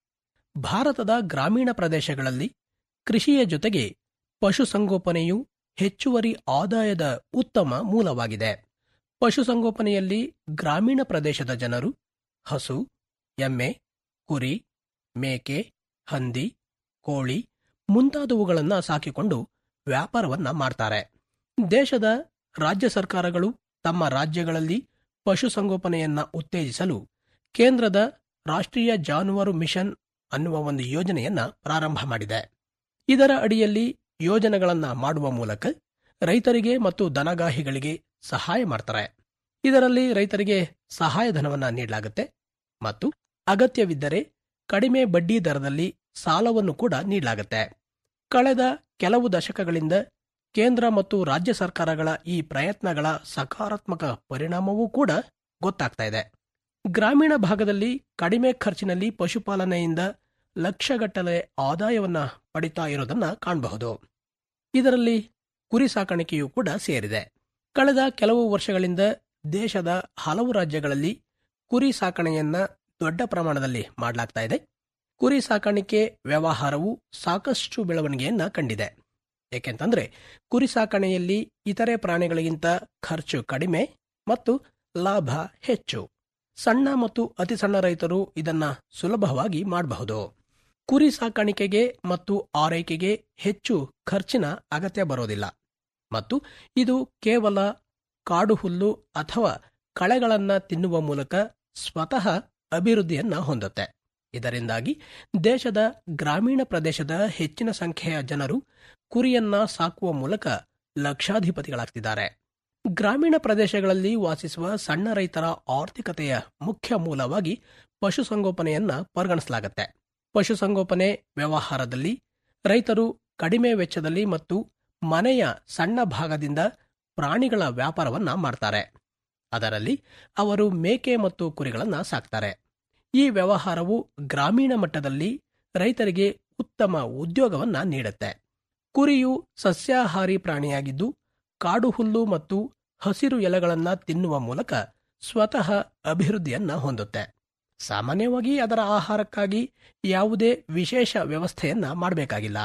ಭಾರತದ ಗ್ರಾಮೀಣ ಪ್ರದೇಶಗಳಲ್ಲಿ ಕೃಷಿಯ ಜೊತೆಗೆ ಪಶುಸಂಗೋಪನೆಯು ಹೆಚ್ಚುವರಿ ಆದಾಯದ ಉತ್ತಮ ಮೂಲವಾಗಿದೆ ಪಶುಸಂಗೋಪನೆಯಲ್ಲಿ ಗ್ರಾಮೀಣ ಪ್ರದೇಶದ ಜನರು ಹಸು ಎಮ್ಮೆ ಕುರಿ ಮೇಕೆ ಹಂದಿ ಕೋಳಿ ಮುಂತಾದವುಗಳನ್ನು ಸಾಕಿಕೊಂಡು ವ್ಯಾಪಾರವನ್ನ ಮಾಡ್ತಾರೆ ದೇಶದ ರಾಜ್ಯ ಸರ್ಕಾರಗಳು ತಮ್ಮ ರಾಜ್ಯಗಳಲ್ಲಿ ಪಶುಸಂಗೋಪನೆಯನ್ನ ಉತ್ತೇಜಿಸಲು ಕೇಂದ್ರದ ರಾಷ್ಟ್ರೀಯ ಜಾನುವಾರು ಮಿಷನ್ ಅನ್ನುವ ಒಂದು ಯೋಜನೆಯನ್ನ ಪ್ರಾರಂಭ ಮಾಡಿದೆ ಇದರ ಅಡಿಯಲ್ಲಿ ಯೋಜನೆಗಳನ್ನ ಮಾಡುವ ಮೂಲಕ ರೈತರಿಗೆ ಮತ್ತು ದನಗಾಹಿಗಳಿಗೆ ಸಹಾಯ ಮಾಡ್ತಾರೆ ಇದರಲ್ಲಿ ರೈತರಿಗೆ ಸಹಾಯಧನವನ್ನ ನೀಡಲಾಗುತ್ತೆ ಮತ್ತು ಅಗತ್ಯವಿದ್ದರೆ ಕಡಿಮೆ ಬಡ್ಡಿ ದರದಲ್ಲಿ ಸಾಲವನ್ನು ಕೂಡ ನೀಡಲಾಗುತ್ತೆ ಕಳೆದ ಕೆಲವು ದಶಕಗಳಿಂದ ಕೇಂದ್ರ ಮತ್ತು ರಾಜ್ಯ ಸರ್ಕಾರಗಳ ಈ ಪ್ರಯತ್ನಗಳ ಸಕಾರಾತ್ಮಕ ಪರಿಣಾಮವೂ ಕೂಡ ಗೊತ್ತಾಗ್ತಾ ಇದೆ ಗ್ರಾಮೀಣ ಭಾಗದಲ್ಲಿ ಕಡಿಮೆ ಖರ್ಚಿನಲ್ಲಿ ಪಶುಪಾಲನೆಯಿಂದ ಲಕ್ಷಗಟ್ಟಲೆ ಆದಾಯವನ್ನ ಪಡಿತಾ ಇರೋದನ್ನ ಕಾಣಬಹುದು ಇದರಲ್ಲಿ ಕುರಿ ಸಾಕಾಣಿಕೆಯೂ ಕೂಡ ಸೇರಿದೆ ಕಳೆದ ಕೆಲವು ವರ್ಷಗಳಿಂದ ದೇಶದ ಹಲವು ರಾಜ್ಯಗಳಲ್ಲಿ ಕುರಿ ಸಾಕಣೆಯನ್ನ ದೊಡ್ಡ ಪ್ರಮಾಣದಲ್ಲಿ ಮಾಡಲಾಗ್ತಾ ಇದೆ ಕುರಿ ಸಾಕಾಣಿಕೆ ವ್ಯವಹಾರವು ಸಾಕಷ್ಟು ಬೆಳವಣಿಗೆಯನ್ನ ಕಂಡಿದೆ ಏಕೆಂತಂದ್ರೆ ಕುರಿ ಸಾಕಣೆಯಲ್ಲಿ ಇತರೆ ಪ್ರಾಣಿಗಳಿಗಿಂತ ಖರ್ಚು ಕಡಿಮೆ ಮತ್ತು ಲಾಭ ಹೆಚ್ಚು ಸಣ್ಣ ಮತ್ತು ಅತಿ ಸಣ್ಣ ರೈತರು ಇದನ್ನ ಸುಲಭವಾಗಿ ಮಾಡಬಹುದು ಕುರಿ ಸಾಕಾಣಿಕೆಗೆ ಮತ್ತು ಆರೈಕೆಗೆ ಹೆಚ್ಚು ಖರ್ಚಿನ ಅಗತ್ಯ ಬರೋದಿಲ್ಲ ಮತ್ತು ಇದು ಕೇವಲ ಕಾಡು ಹುಲ್ಲು ಅಥವಾ ಕಳೆಗಳನ್ನ ತಿನ್ನುವ ಮೂಲಕ ಸ್ವತಃ ಅಭಿವೃದ್ಧಿಯನ್ನ ಹೊಂದುತ್ತೆ ಇದರಿಂದಾಗಿ ದೇಶದ ಗ್ರಾಮೀಣ ಪ್ರದೇಶದ ಹೆಚ್ಚಿನ ಸಂಖ್ಯೆಯ ಜನರು ಕುರಿಯನ್ನ ಸಾಕುವ ಮೂಲಕ ಲಕ್ಷಾಧಿಪತಿಗಳಾಗ್ತಿದ್ದಾರೆ ಗ್ರಾಮೀಣ ಪ್ರದೇಶಗಳಲ್ಲಿ ವಾಸಿಸುವ ಸಣ್ಣ ರೈತರ ಆರ್ಥಿಕತೆಯ ಮುಖ್ಯ ಮೂಲವಾಗಿ ಪಶುಸಂಗೋಪನೆಯನ್ನ ಪರಿಗಣಿಸಲಾಗುತ್ತೆ ಪಶುಸಂಗೋಪನೆ ವ್ಯವಹಾರದಲ್ಲಿ ರೈತರು ಕಡಿಮೆ ವೆಚ್ಚದಲ್ಲಿ ಮತ್ತು ಮನೆಯ ಸಣ್ಣ ಭಾಗದಿಂದ ಪ್ರಾಣಿಗಳ ವ್ಯಾಪಾರವನ್ನ ಮಾಡ್ತಾರೆ ಅದರಲ್ಲಿ ಅವರು ಮೇಕೆ ಮತ್ತು ಕುರಿಗಳನ್ನ ಸಾಕ್ತಾರೆ ಈ ವ್ಯವಹಾರವು ಗ್ರಾಮೀಣ ಮಟ್ಟದಲ್ಲಿ ರೈತರಿಗೆ ಉತ್ತಮ ಉದ್ಯೋಗವನ್ನ ನೀಡುತ್ತೆ ಕುರಿಯು ಸಸ್ಯಾಹಾರಿ ಪ್ರಾಣಿಯಾಗಿದ್ದು ಕಾಡು ಹುಲ್ಲು ಮತ್ತು ಹಸಿರು ಎಲೆಗಳನ್ನ ತಿನ್ನುವ ಮೂಲಕ ಸ್ವತಃ ಅಭಿವೃದ್ಧಿಯನ್ನ ಹೊಂದುತ್ತೆ ಸಾಮಾನ್ಯವಾಗಿ ಅದರ ಆಹಾರಕ್ಕಾಗಿ ಯಾವುದೇ ವಿಶೇಷ ವ್ಯವಸ್ಥೆಯನ್ನ ಮಾಡಬೇಕಾಗಿಲ್ಲ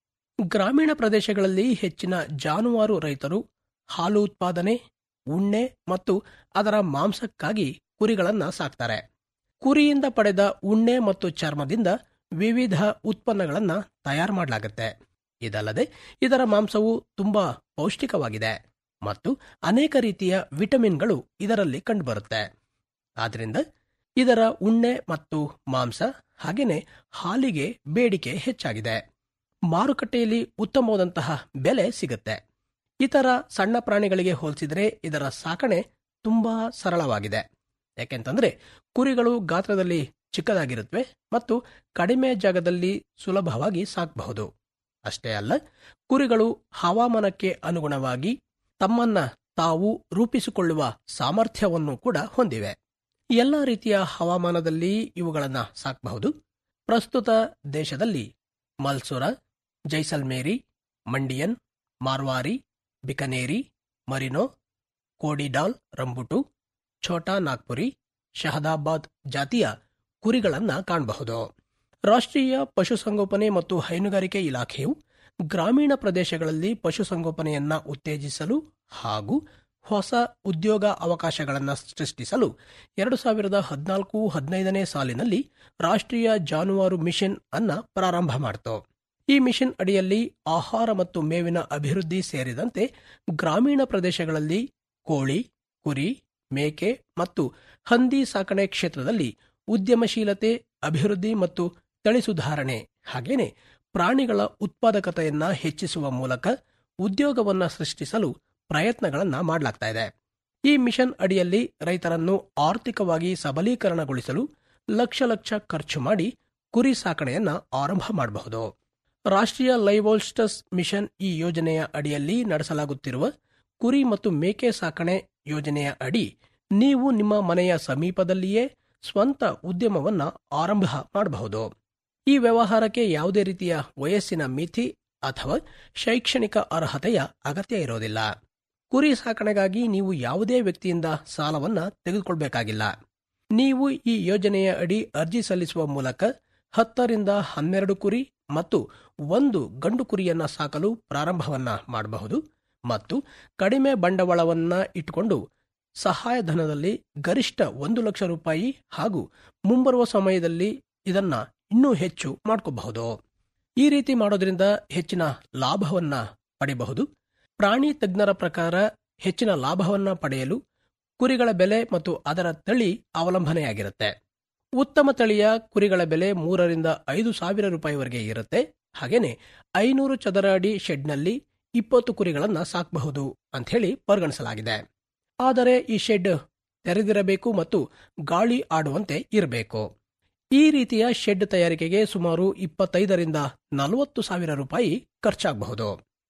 ಗ್ರಾಮೀಣ ಪ್ರದೇಶಗಳಲ್ಲಿ ಹೆಚ್ಚಿನ ಜಾನುವಾರು ರೈತರು ಹಾಲು ಉತ್ಪಾದನೆ ಉಣ್ಣೆ ಮತ್ತು ಅದರ ಮಾಂಸಕ್ಕಾಗಿ ಕುರಿಗಳನ್ನ ಸಾಕ್ತಾರೆ ಕುರಿಯಿಂದ ಪಡೆದ ಉಣ್ಣೆ ಮತ್ತು ಚರ್ಮದಿಂದ ವಿವಿಧ ಉತ್ಪನ್ನಗಳನ್ನ ತಯಾರು ಮಾಡಲಾಗುತ್ತೆ ಇದಲ್ಲದೆ ಇದರ ಮಾಂಸವು ತುಂಬಾ ಪೌಷ್ಟಿಕವಾಗಿದೆ ಮತ್ತು ಅನೇಕ ರೀತಿಯ ವಿಟಮಿನ್ಗಳು ಇದರಲ್ಲಿ ಕಂಡುಬರುತ್ತೆ ಆದ್ರಿಂದ ಇದರ ಉಣ್ಣೆ ಮತ್ತು ಮಾಂಸ ಹಾಗೇನೆ ಹಾಲಿಗೆ ಬೇಡಿಕೆ ಹೆಚ್ಚಾಗಿದೆ ಮಾರುಕಟ್ಟೆಯಲ್ಲಿ ಉತ್ತಮವಾದಂತಹ ಬೆಲೆ ಸಿಗುತ್ತೆ ಇತರ ಸಣ್ಣ ಪ್ರಾಣಿಗಳಿಗೆ ಹೋಲಿಸಿದರೆ ಇದರ ಸಾಕಣೆ ತುಂಬಾ ಸರಳವಾಗಿದೆ ಯಾಕೆಂತಂದ್ರೆ ಕುರಿಗಳು ಗಾತ್ರದಲ್ಲಿ ಚಿಕ್ಕದಾಗಿರುತ್ತವೆ ಮತ್ತು ಕಡಿಮೆ ಜಾಗದಲ್ಲಿ ಸುಲಭವಾಗಿ ಸಾಕಬಹುದು ಅಷ್ಟೇ ಅಲ್ಲ ಕುರಿಗಳು ಹವಾಮಾನಕ್ಕೆ ಅನುಗುಣವಾಗಿ ತಮ್ಮನ್ನ ತಾವು ರೂಪಿಸಿಕೊಳ್ಳುವ ಸಾಮರ್ಥ್ಯವನ್ನು ಕೂಡ ಹೊಂದಿವೆ ಎಲ್ಲ ರೀತಿಯ ಹವಾಮಾನದಲ್ಲಿ ಇವುಗಳನ್ನ ಸಾಕಬಹುದು ಪ್ರಸ್ತುತ ದೇಶದಲ್ಲಿ ಮಲ್ಸುರ ಜೈಸಲ್ಮೇರಿ ಮಂಡಿಯನ್ ಮಾರ್ವಾರಿ ಬಿಕನೇರಿ ಮರಿನೋ ಕೋಡಿಡಾಲ್ ರಂಬುಟು ಛೋಟಾ ನಾಗ್ಪುರಿ ಶಹದಾಬಾದ್ ಜಾತಿಯ ಕುರಿಗಳನ್ನ ಕಾಣಬಹುದು ರಾಷ್ಟ್ರೀಯ ಪಶುಸಂಗೋಪನೆ ಮತ್ತು ಹೈನುಗಾರಿಕೆ ಇಲಾಖೆಯು ಗ್ರಾಮೀಣ ಪ್ರದೇಶಗಳಲ್ಲಿ ಪಶುಸಂಗೋಪನೆಯನ್ನ ಉತ್ತೇಜಿಸಲು ಹಾಗೂ ಹೊಸ ಉದ್ಯೋಗ ಅವಕಾಶಗಳನ್ನು ಸೃಷ್ಟಿಸಲು ಎರಡು ಸಾವಿರದ ಹದಿನಾಲ್ಕು ಹದಿನೈದನೇ ಸಾಲಿನಲ್ಲಿ ರಾಷ್ಟ್ರೀಯ ಜಾನುವಾರು ಮಿಷನ್ ಅನ್ನ ಪ್ರಾರಂಭ ಮಾಡಿತು ಈ ಮಿಷನ್ ಅಡಿಯಲ್ಲಿ ಆಹಾರ ಮತ್ತು ಮೇವಿನ ಅಭಿವೃದ್ಧಿ ಸೇರಿದಂತೆ ಗ್ರಾಮೀಣ ಪ್ರದೇಶಗಳಲ್ಲಿ ಕೋಳಿ ಕುರಿ ಮೇಕೆ ಮತ್ತು ಹಂದಿ ಸಾಕಣೆ ಕ್ಷೇತ್ರದಲ್ಲಿ ಉದ್ಯಮಶೀಲತೆ ಅಭಿವೃದ್ಧಿ ಮತ್ತು ತಳಿ ಸುಧಾರಣೆ ಹಾಗೇನೆ ಪ್ರಾಣಿಗಳ ಉತ್ಪಾದಕತೆಯನ್ನ ಹೆಚ್ಚಿಸುವ ಮೂಲಕ ಉದ್ಯೋಗವನ್ನ ಸೃಷ್ಟಿಸಲು ಪ್ರಯತ್ನಗಳನ್ನ ಮಾಡಲಾಗ್ತಾ ಇದೆ ಈ ಮಿಷನ್ ಅಡಿಯಲ್ಲಿ ರೈತರನ್ನು ಆರ್ಥಿಕವಾಗಿ ಸಬಲೀಕರಣಗೊಳಿಸಲು ಲಕ್ಷ ಲಕ್ಷ ಖರ್ಚು ಮಾಡಿ ಕುರಿ ಸಾಕಣೆಯನ್ನ ಆರಂಭ ಮಾಡಬಹುದು ರಾಷ್ಟ್ರೀಯ ಲೈವೋಲ್ಸ್ಟಸ್ ಮಿಷನ್ ಈ ಯೋಜನೆಯ ಅಡಿಯಲ್ಲಿ ನಡೆಸಲಾಗುತ್ತಿರುವ ಕುರಿ ಮತ್ತು ಮೇಕೆ ಸಾಕಣೆ ಯೋಜನೆಯ ಅಡಿ ನೀವು ನಿಮ್ಮ ಮನೆಯ ಸಮೀಪದಲ್ಲಿಯೇ ಸ್ವಂತ ಉದ್ಯಮವನ್ನ ಆರಂಭ ಮಾಡಬಹುದು ಈ ವ್ಯವಹಾರಕ್ಕೆ ಯಾವುದೇ ರೀತಿಯ ವಯಸ್ಸಿನ ಮಿತಿ ಅಥವಾ ಶೈಕ್ಷಣಿಕ ಅರ್ಹತೆಯ ಅಗತ್ಯ ಇರೋದಿಲ್ಲ ಕುರಿ ಸಾಕಣೆಗಾಗಿ ನೀವು ಯಾವುದೇ ವ್ಯಕ್ತಿಯಿಂದ ಸಾಲವನ್ನ ತೆಗೆದುಕೊಳ್ಬೇಕಾಗಿಲ್ಲ ನೀವು ಈ ಯೋಜನೆಯ ಅಡಿ ಅರ್ಜಿ ಸಲ್ಲಿಸುವ ಮೂಲಕ ಹತ್ತರಿಂದ ಹನ್ನೆರಡು ಕುರಿ ಮತ್ತು ಒಂದು ಗಂಡು ಕುರಿಯನ್ನ ಸಾಕಲು ಪ್ರಾರಂಭವನ್ನ ಮಾಡಬಹುದು ಮತ್ತು ಕಡಿಮೆ ಬಂಡವಾಳವನ್ನ ಇಟ್ಟುಕೊಂಡು ಸಹಾಯಧನದಲ್ಲಿ ಗರಿಷ್ಠ ಒಂದು ಲಕ್ಷ ರೂಪಾಯಿ ಹಾಗೂ ಮುಂಬರುವ ಸಮಯದಲ್ಲಿ ಇದನ್ನ ಇನ್ನೂ ಹೆಚ್ಚು ಮಾಡ್ಕೋಬಹುದು ಈ ರೀತಿ ಮಾಡೋದ್ರಿಂದ ಹೆಚ್ಚಿನ ಲಾಭವನ್ನ ಪಡೆಯಬಹುದು ಪ್ರಾಣಿ ತಜ್ಞರ ಪ್ರಕಾರ ಹೆಚ್ಚಿನ ಲಾಭವನ್ನ ಪಡೆಯಲು ಕುರಿಗಳ ಬೆಲೆ ಮತ್ತು ಅದರ ತಳಿ ಅವಲಂಬನೆಯಾಗಿರುತ್ತೆ ಉತ್ತಮ ತಳಿಯ ಕುರಿಗಳ ಬೆಲೆ ಮೂರರಿಂದ ಐದು ಸಾವಿರ ರೂಪಾಯಿವರೆಗೆ ಇರುತ್ತೆ ಹಾಗೇನೆ ಐನೂರು ಚದರ ಅಡಿ ಶೆಡ್ನಲ್ಲಿ ಇಪ್ಪತ್ತು ಕುರಿಗಳನ್ನ ಸಾಕಬಹುದು ಅಂತ ಹೇಳಿ ಪರಿಗಣಿಸಲಾಗಿದೆ ಆದರೆ ಈ ಶೆಡ್ ತೆರೆದಿರಬೇಕು ಮತ್ತು ಗಾಳಿ ಆಡುವಂತೆ ಇರಬೇಕು ಈ ರೀತಿಯ ಶೆಡ್ ತಯಾರಿಕೆಗೆ ಸುಮಾರು ಇಪ್ಪತ್ತೈದರಿಂದ ನಲವತ್ತು ಸಾವಿರ ರೂಪಾಯಿ ಖರ್ಚಾಗಬಹುದು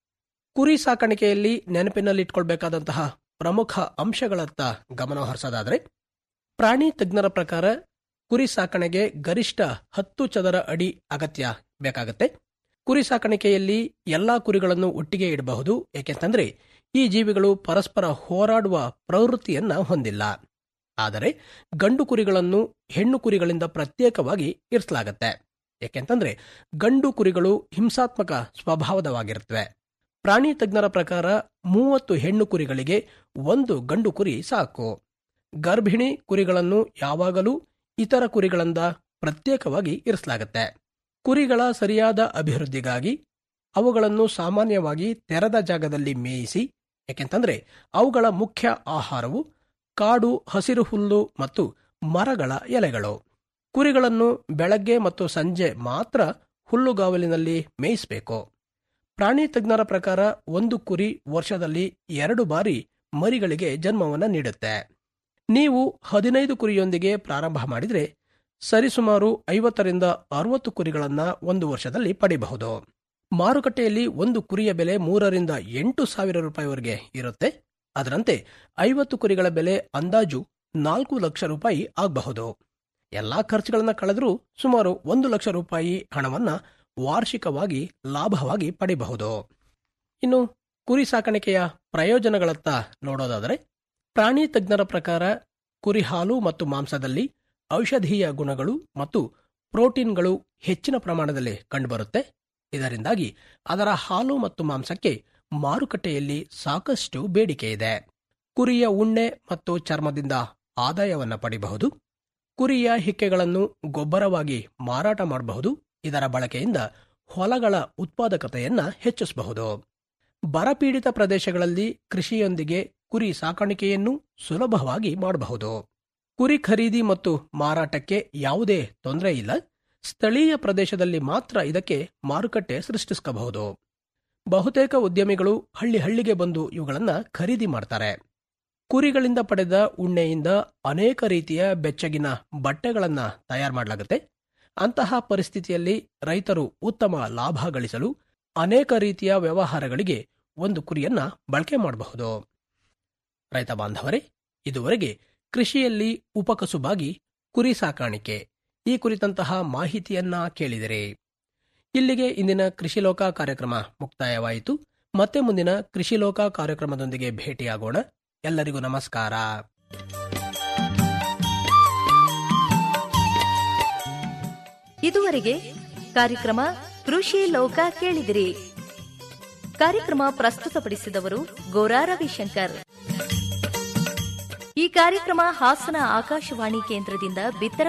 ಕುರಿ ಸಾಕಾಣಿಕೆಯಲ್ಲಿ ನೆನಪಿನಲ್ಲಿಟ್ಕೊಳ್ಬೇಕಾದಂತಹ ಪ್ರಮುಖ ಅಂಶಗಳತ್ತ ಗಮನ ಹರಿಸೋದಾದ್ರೆ ಪ್ರಾಣಿ ತಜ್ಞರ ಪ್ರಕಾರ ಕುರಿ ಸಾಕಣೆಗೆ ಗರಿಷ್ಠ ಹತ್ತು ಚದರ ಅಡಿ ಅಗತ್ಯ ಬೇಕಾಗುತ್ತೆ ಕುರಿ ಸಾಕಾಣಿಕೆಯಲ್ಲಿ ಎಲ್ಲಾ ಕುರಿಗಳನ್ನು ಒಟ್ಟಿಗೆ ಇಡಬಹುದು ಏಕೆಂತಂದ್ರೆ ಈ ಜೀವಿಗಳು ಪರಸ್ಪರ ಹೋರಾಡುವ ಪ್ರವೃತ್ತಿಯನ್ನ ಹೊಂದಿಲ್ಲ ಆದರೆ ಗಂಡು ಕುರಿಗಳನ್ನು ಹೆಣ್ಣು ಕುರಿಗಳಿಂದ ಪ್ರತ್ಯೇಕವಾಗಿ ಇರಿಸಲಾಗತ್ತೆ ಏಕೆಂತಂದ್ರೆ ಗಂಡು ಕುರಿಗಳು ಹಿಂಸಾತ್ಮಕ ಸ್ವಭಾವದವಾಗಿರುತ್ತವೆ ಪ್ರಾಣಿ ತಜ್ಞರ ಪ್ರಕಾರ ಮೂವತ್ತು ಹೆಣ್ಣು ಕುರಿಗಳಿಗೆ ಒಂದು ಗಂಡು ಕುರಿ ಸಾಕು ಗರ್ಭಿಣಿ ಕುರಿಗಳನ್ನು ಯಾವಾಗಲೂ ಇತರ ಕುರಿಗಳಿಂದ ಪ್ರತ್ಯೇಕವಾಗಿ ಇರಿಸಲಾಗುತ್ತೆ ಕುರಿಗಳ ಸರಿಯಾದ ಅಭಿವೃದ್ಧಿಗಾಗಿ ಅವುಗಳನ್ನು ಸಾಮಾನ್ಯವಾಗಿ ತೆರೆದ ಜಾಗದಲ್ಲಿ ಮೇಯಿಸಿ ಏಕೆಂತಂದ್ರೆ ಅವುಗಳ ಮುಖ್ಯ ಆಹಾರವು ಕಾಡು ಹಸಿರು ಹುಲ್ಲು ಮತ್ತು ಮರಗಳ ಎಲೆಗಳು ಕುರಿಗಳನ್ನು ಬೆಳಗ್ಗೆ ಮತ್ತು ಸಂಜೆ ಮಾತ್ರ ಹುಲ್ಲುಗಾವಲಿನಲ್ಲಿ ಮೇಯಿಸಬೇಕು ಪ್ರಾಣಿ ತಜ್ಞರ ಪ್ರಕಾರ ಒಂದು ಕುರಿ ವರ್ಷದಲ್ಲಿ ಎರಡು ಬಾರಿ ಮರಿಗಳಿಗೆ ಜನ್ಮವನ್ನು ನೀಡುತ್ತೆ ನೀವು ಹದಿನೈದು ಕುರಿಯೊಂದಿಗೆ ಪ್ರಾರಂಭ ಮಾಡಿದ್ರೆ ಸರಿಸುಮಾರು ಐವತ್ತರಿಂದ ಅರವತ್ತು ಕುರಿಗಳನ್ನ ಒಂದು ವರ್ಷದಲ್ಲಿ ಪಡೆಯಬಹುದು ಮಾರುಕಟ್ಟೆಯಲ್ಲಿ ಒಂದು ಕುರಿಯ ಬೆಲೆ ಮೂರರಿಂದ ಎಂಟು ಸಾವಿರ ರೂಪಾಯಿವರೆಗೆ ಇರುತ್ತೆ ಅದರಂತೆ ಐವತ್ತು ಕುರಿಗಳ ಬೆಲೆ ಅಂದಾಜು ನಾಲ್ಕು ಲಕ್ಷ ರೂಪಾಯಿ ಆಗಬಹುದು ಎಲ್ಲಾ ಖರ್ಚುಗಳನ್ನ ಕಳೆದರೂ ಸುಮಾರು ಒಂದು ಲಕ್ಷ ರೂಪಾಯಿ ಹಣವನ್ನ ವಾರ್ಷಿಕವಾಗಿ ಲಾಭವಾಗಿ ಪಡೆಯಬಹುದು ಇನ್ನು ಕುರಿ ಸಾಕಾಣಿಕೆಯ ಪ್ರಯೋಜನಗಳತ್ತ ನೋಡೋದಾದರೆ ಪ್ರಾಣಿ ತಜ್ಞರ ಪ್ರಕಾರ ಕುರಿ ಹಾಲು ಮತ್ತು ಮಾಂಸದಲ್ಲಿ ಔಷಧೀಯ ಗುಣಗಳು ಮತ್ತು ಪ್ರೋಟೀನ್ಗಳು ಹೆಚ್ಚಿನ ಪ್ರಮಾಣದಲ್ಲಿ ಕಂಡುಬರುತ್ತೆ ಇದರಿಂದಾಗಿ ಅದರ ಹಾಲು ಮತ್ತು ಮಾಂಸಕ್ಕೆ ಮಾರುಕಟ್ಟೆಯಲ್ಲಿ ಸಾಕಷ್ಟು ಬೇಡಿಕೆ ಇದೆ ಕುರಿಯ ಉಣ್ಣೆ ಮತ್ತು ಚರ್ಮದಿಂದ ಆದಾಯವನ್ನ ಪಡೆಯಬಹುದು ಕುರಿಯ ಹಿಕ್ಕೆಗಳನ್ನು ಗೊಬ್ಬರವಾಗಿ ಮಾರಾಟ ಮಾಡಬಹುದು ಇದರ ಬಳಕೆಯಿಂದ ಹೊಲಗಳ ಉತ್ಪಾದಕತೆಯನ್ನ ಹೆಚ್ಚಿಸಬಹುದು ಬರಪೀಡಿತ ಪ್ರದೇಶಗಳಲ್ಲಿ ಕೃಷಿಯೊಂದಿಗೆ ಕುರಿ ಸಾಕಾಣಿಕೆಯನ್ನು ಸುಲಭವಾಗಿ ಮಾಡಬಹುದು ಕುರಿ ಖರೀದಿ ಮತ್ತು ಮಾರಾಟಕ್ಕೆ ಯಾವುದೇ ತೊಂದರೆ ಇಲ್ಲ ಸ್ಥಳೀಯ ಪ್ರದೇಶದಲ್ಲಿ ಮಾತ್ರ ಇದಕ್ಕೆ ಮಾರುಕಟ್ಟೆ ಸೃಷ್ಟಿಸಬಹುದು ಬಹುತೇಕ ಉದ್ಯಮಿಗಳು ಹಳ್ಳಿ ಹಳ್ಳಿಗೆ ಬಂದು ಇವುಗಳನ್ನ ಖರೀದಿ ಮಾಡ್ತಾರೆ ಕುರಿಗಳಿಂದ ಪಡೆದ ಉಣ್ಣೆಯಿಂದ ಅನೇಕ ರೀತಿಯ ಬೆಚ್ಚಗಿನ ಬಟ್ಟೆಗಳನ್ನ ತಯಾರು ಮಾಡಲಾಗುತ್ತೆ ಅಂತಹ ಪರಿಸ್ಥಿತಿಯಲ್ಲಿ ರೈತರು ಉತ್ತಮ ಲಾಭ ಗಳಿಸಲು ಅನೇಕ ರೀತಿಯ ವ್ಯವಹಾರಗಳಿಗೆ ಒಂದು ಕುರಿಯನ್ನ ಬಳಕೆ ಮಾಡಬಹುದು ರೈತ ಬಾಂಧವರೇ ಇದುವರೆಗೆ ಕೃಷಿಯಲ್ಲಿ ಉಪಕಸುಬಾಗಿ ಕುರಿ ಸಾಕಾಣಿಕೆ ಈ ಕುರಿತಂತಹ ಮಾಹಿತಿಯನ್ನ ಕೇಳಿದರೆ ಇಲ್ಲಿಗೆ ಇಂದಿನ ಕೃಷಿ ಲೋಕ ಕಾರ್ಯಕ್ರಮ ಮುಕ್ತಾಯವಾಯಿತು ಮತ್ತೆ ಮುಂದಿನ ಕೃಷಿ ಲೋಕ ಕಾರ್ಯಕ್ರಮದೊಂದಿಗೆ ಭೇಟಿಯಾಗೋಣ ಎಲ್ಲರಿಗೂ ನಮಸ್ಕಾರ ಇದುವರೆಗೆ ಕಾರ್ಯಕ್ರಮ ಕೃಷಿ ಲೋಕ ಕೇಳಿದಿರಿ ಕಾರ್ಯಕ್ರಮ ಪ್ರಸ್ತುತಪಡಿಸಿದವರು ಗೋರಾ ರವಿಶಂಕರ್ ಈ ಕಾರ್ಯಕ್ರಮ ಹಾಸನ ಆಕಾಶವಾಣಿ ಕೇಂದ್ರದಿಂದ ಬಿತ್ತರ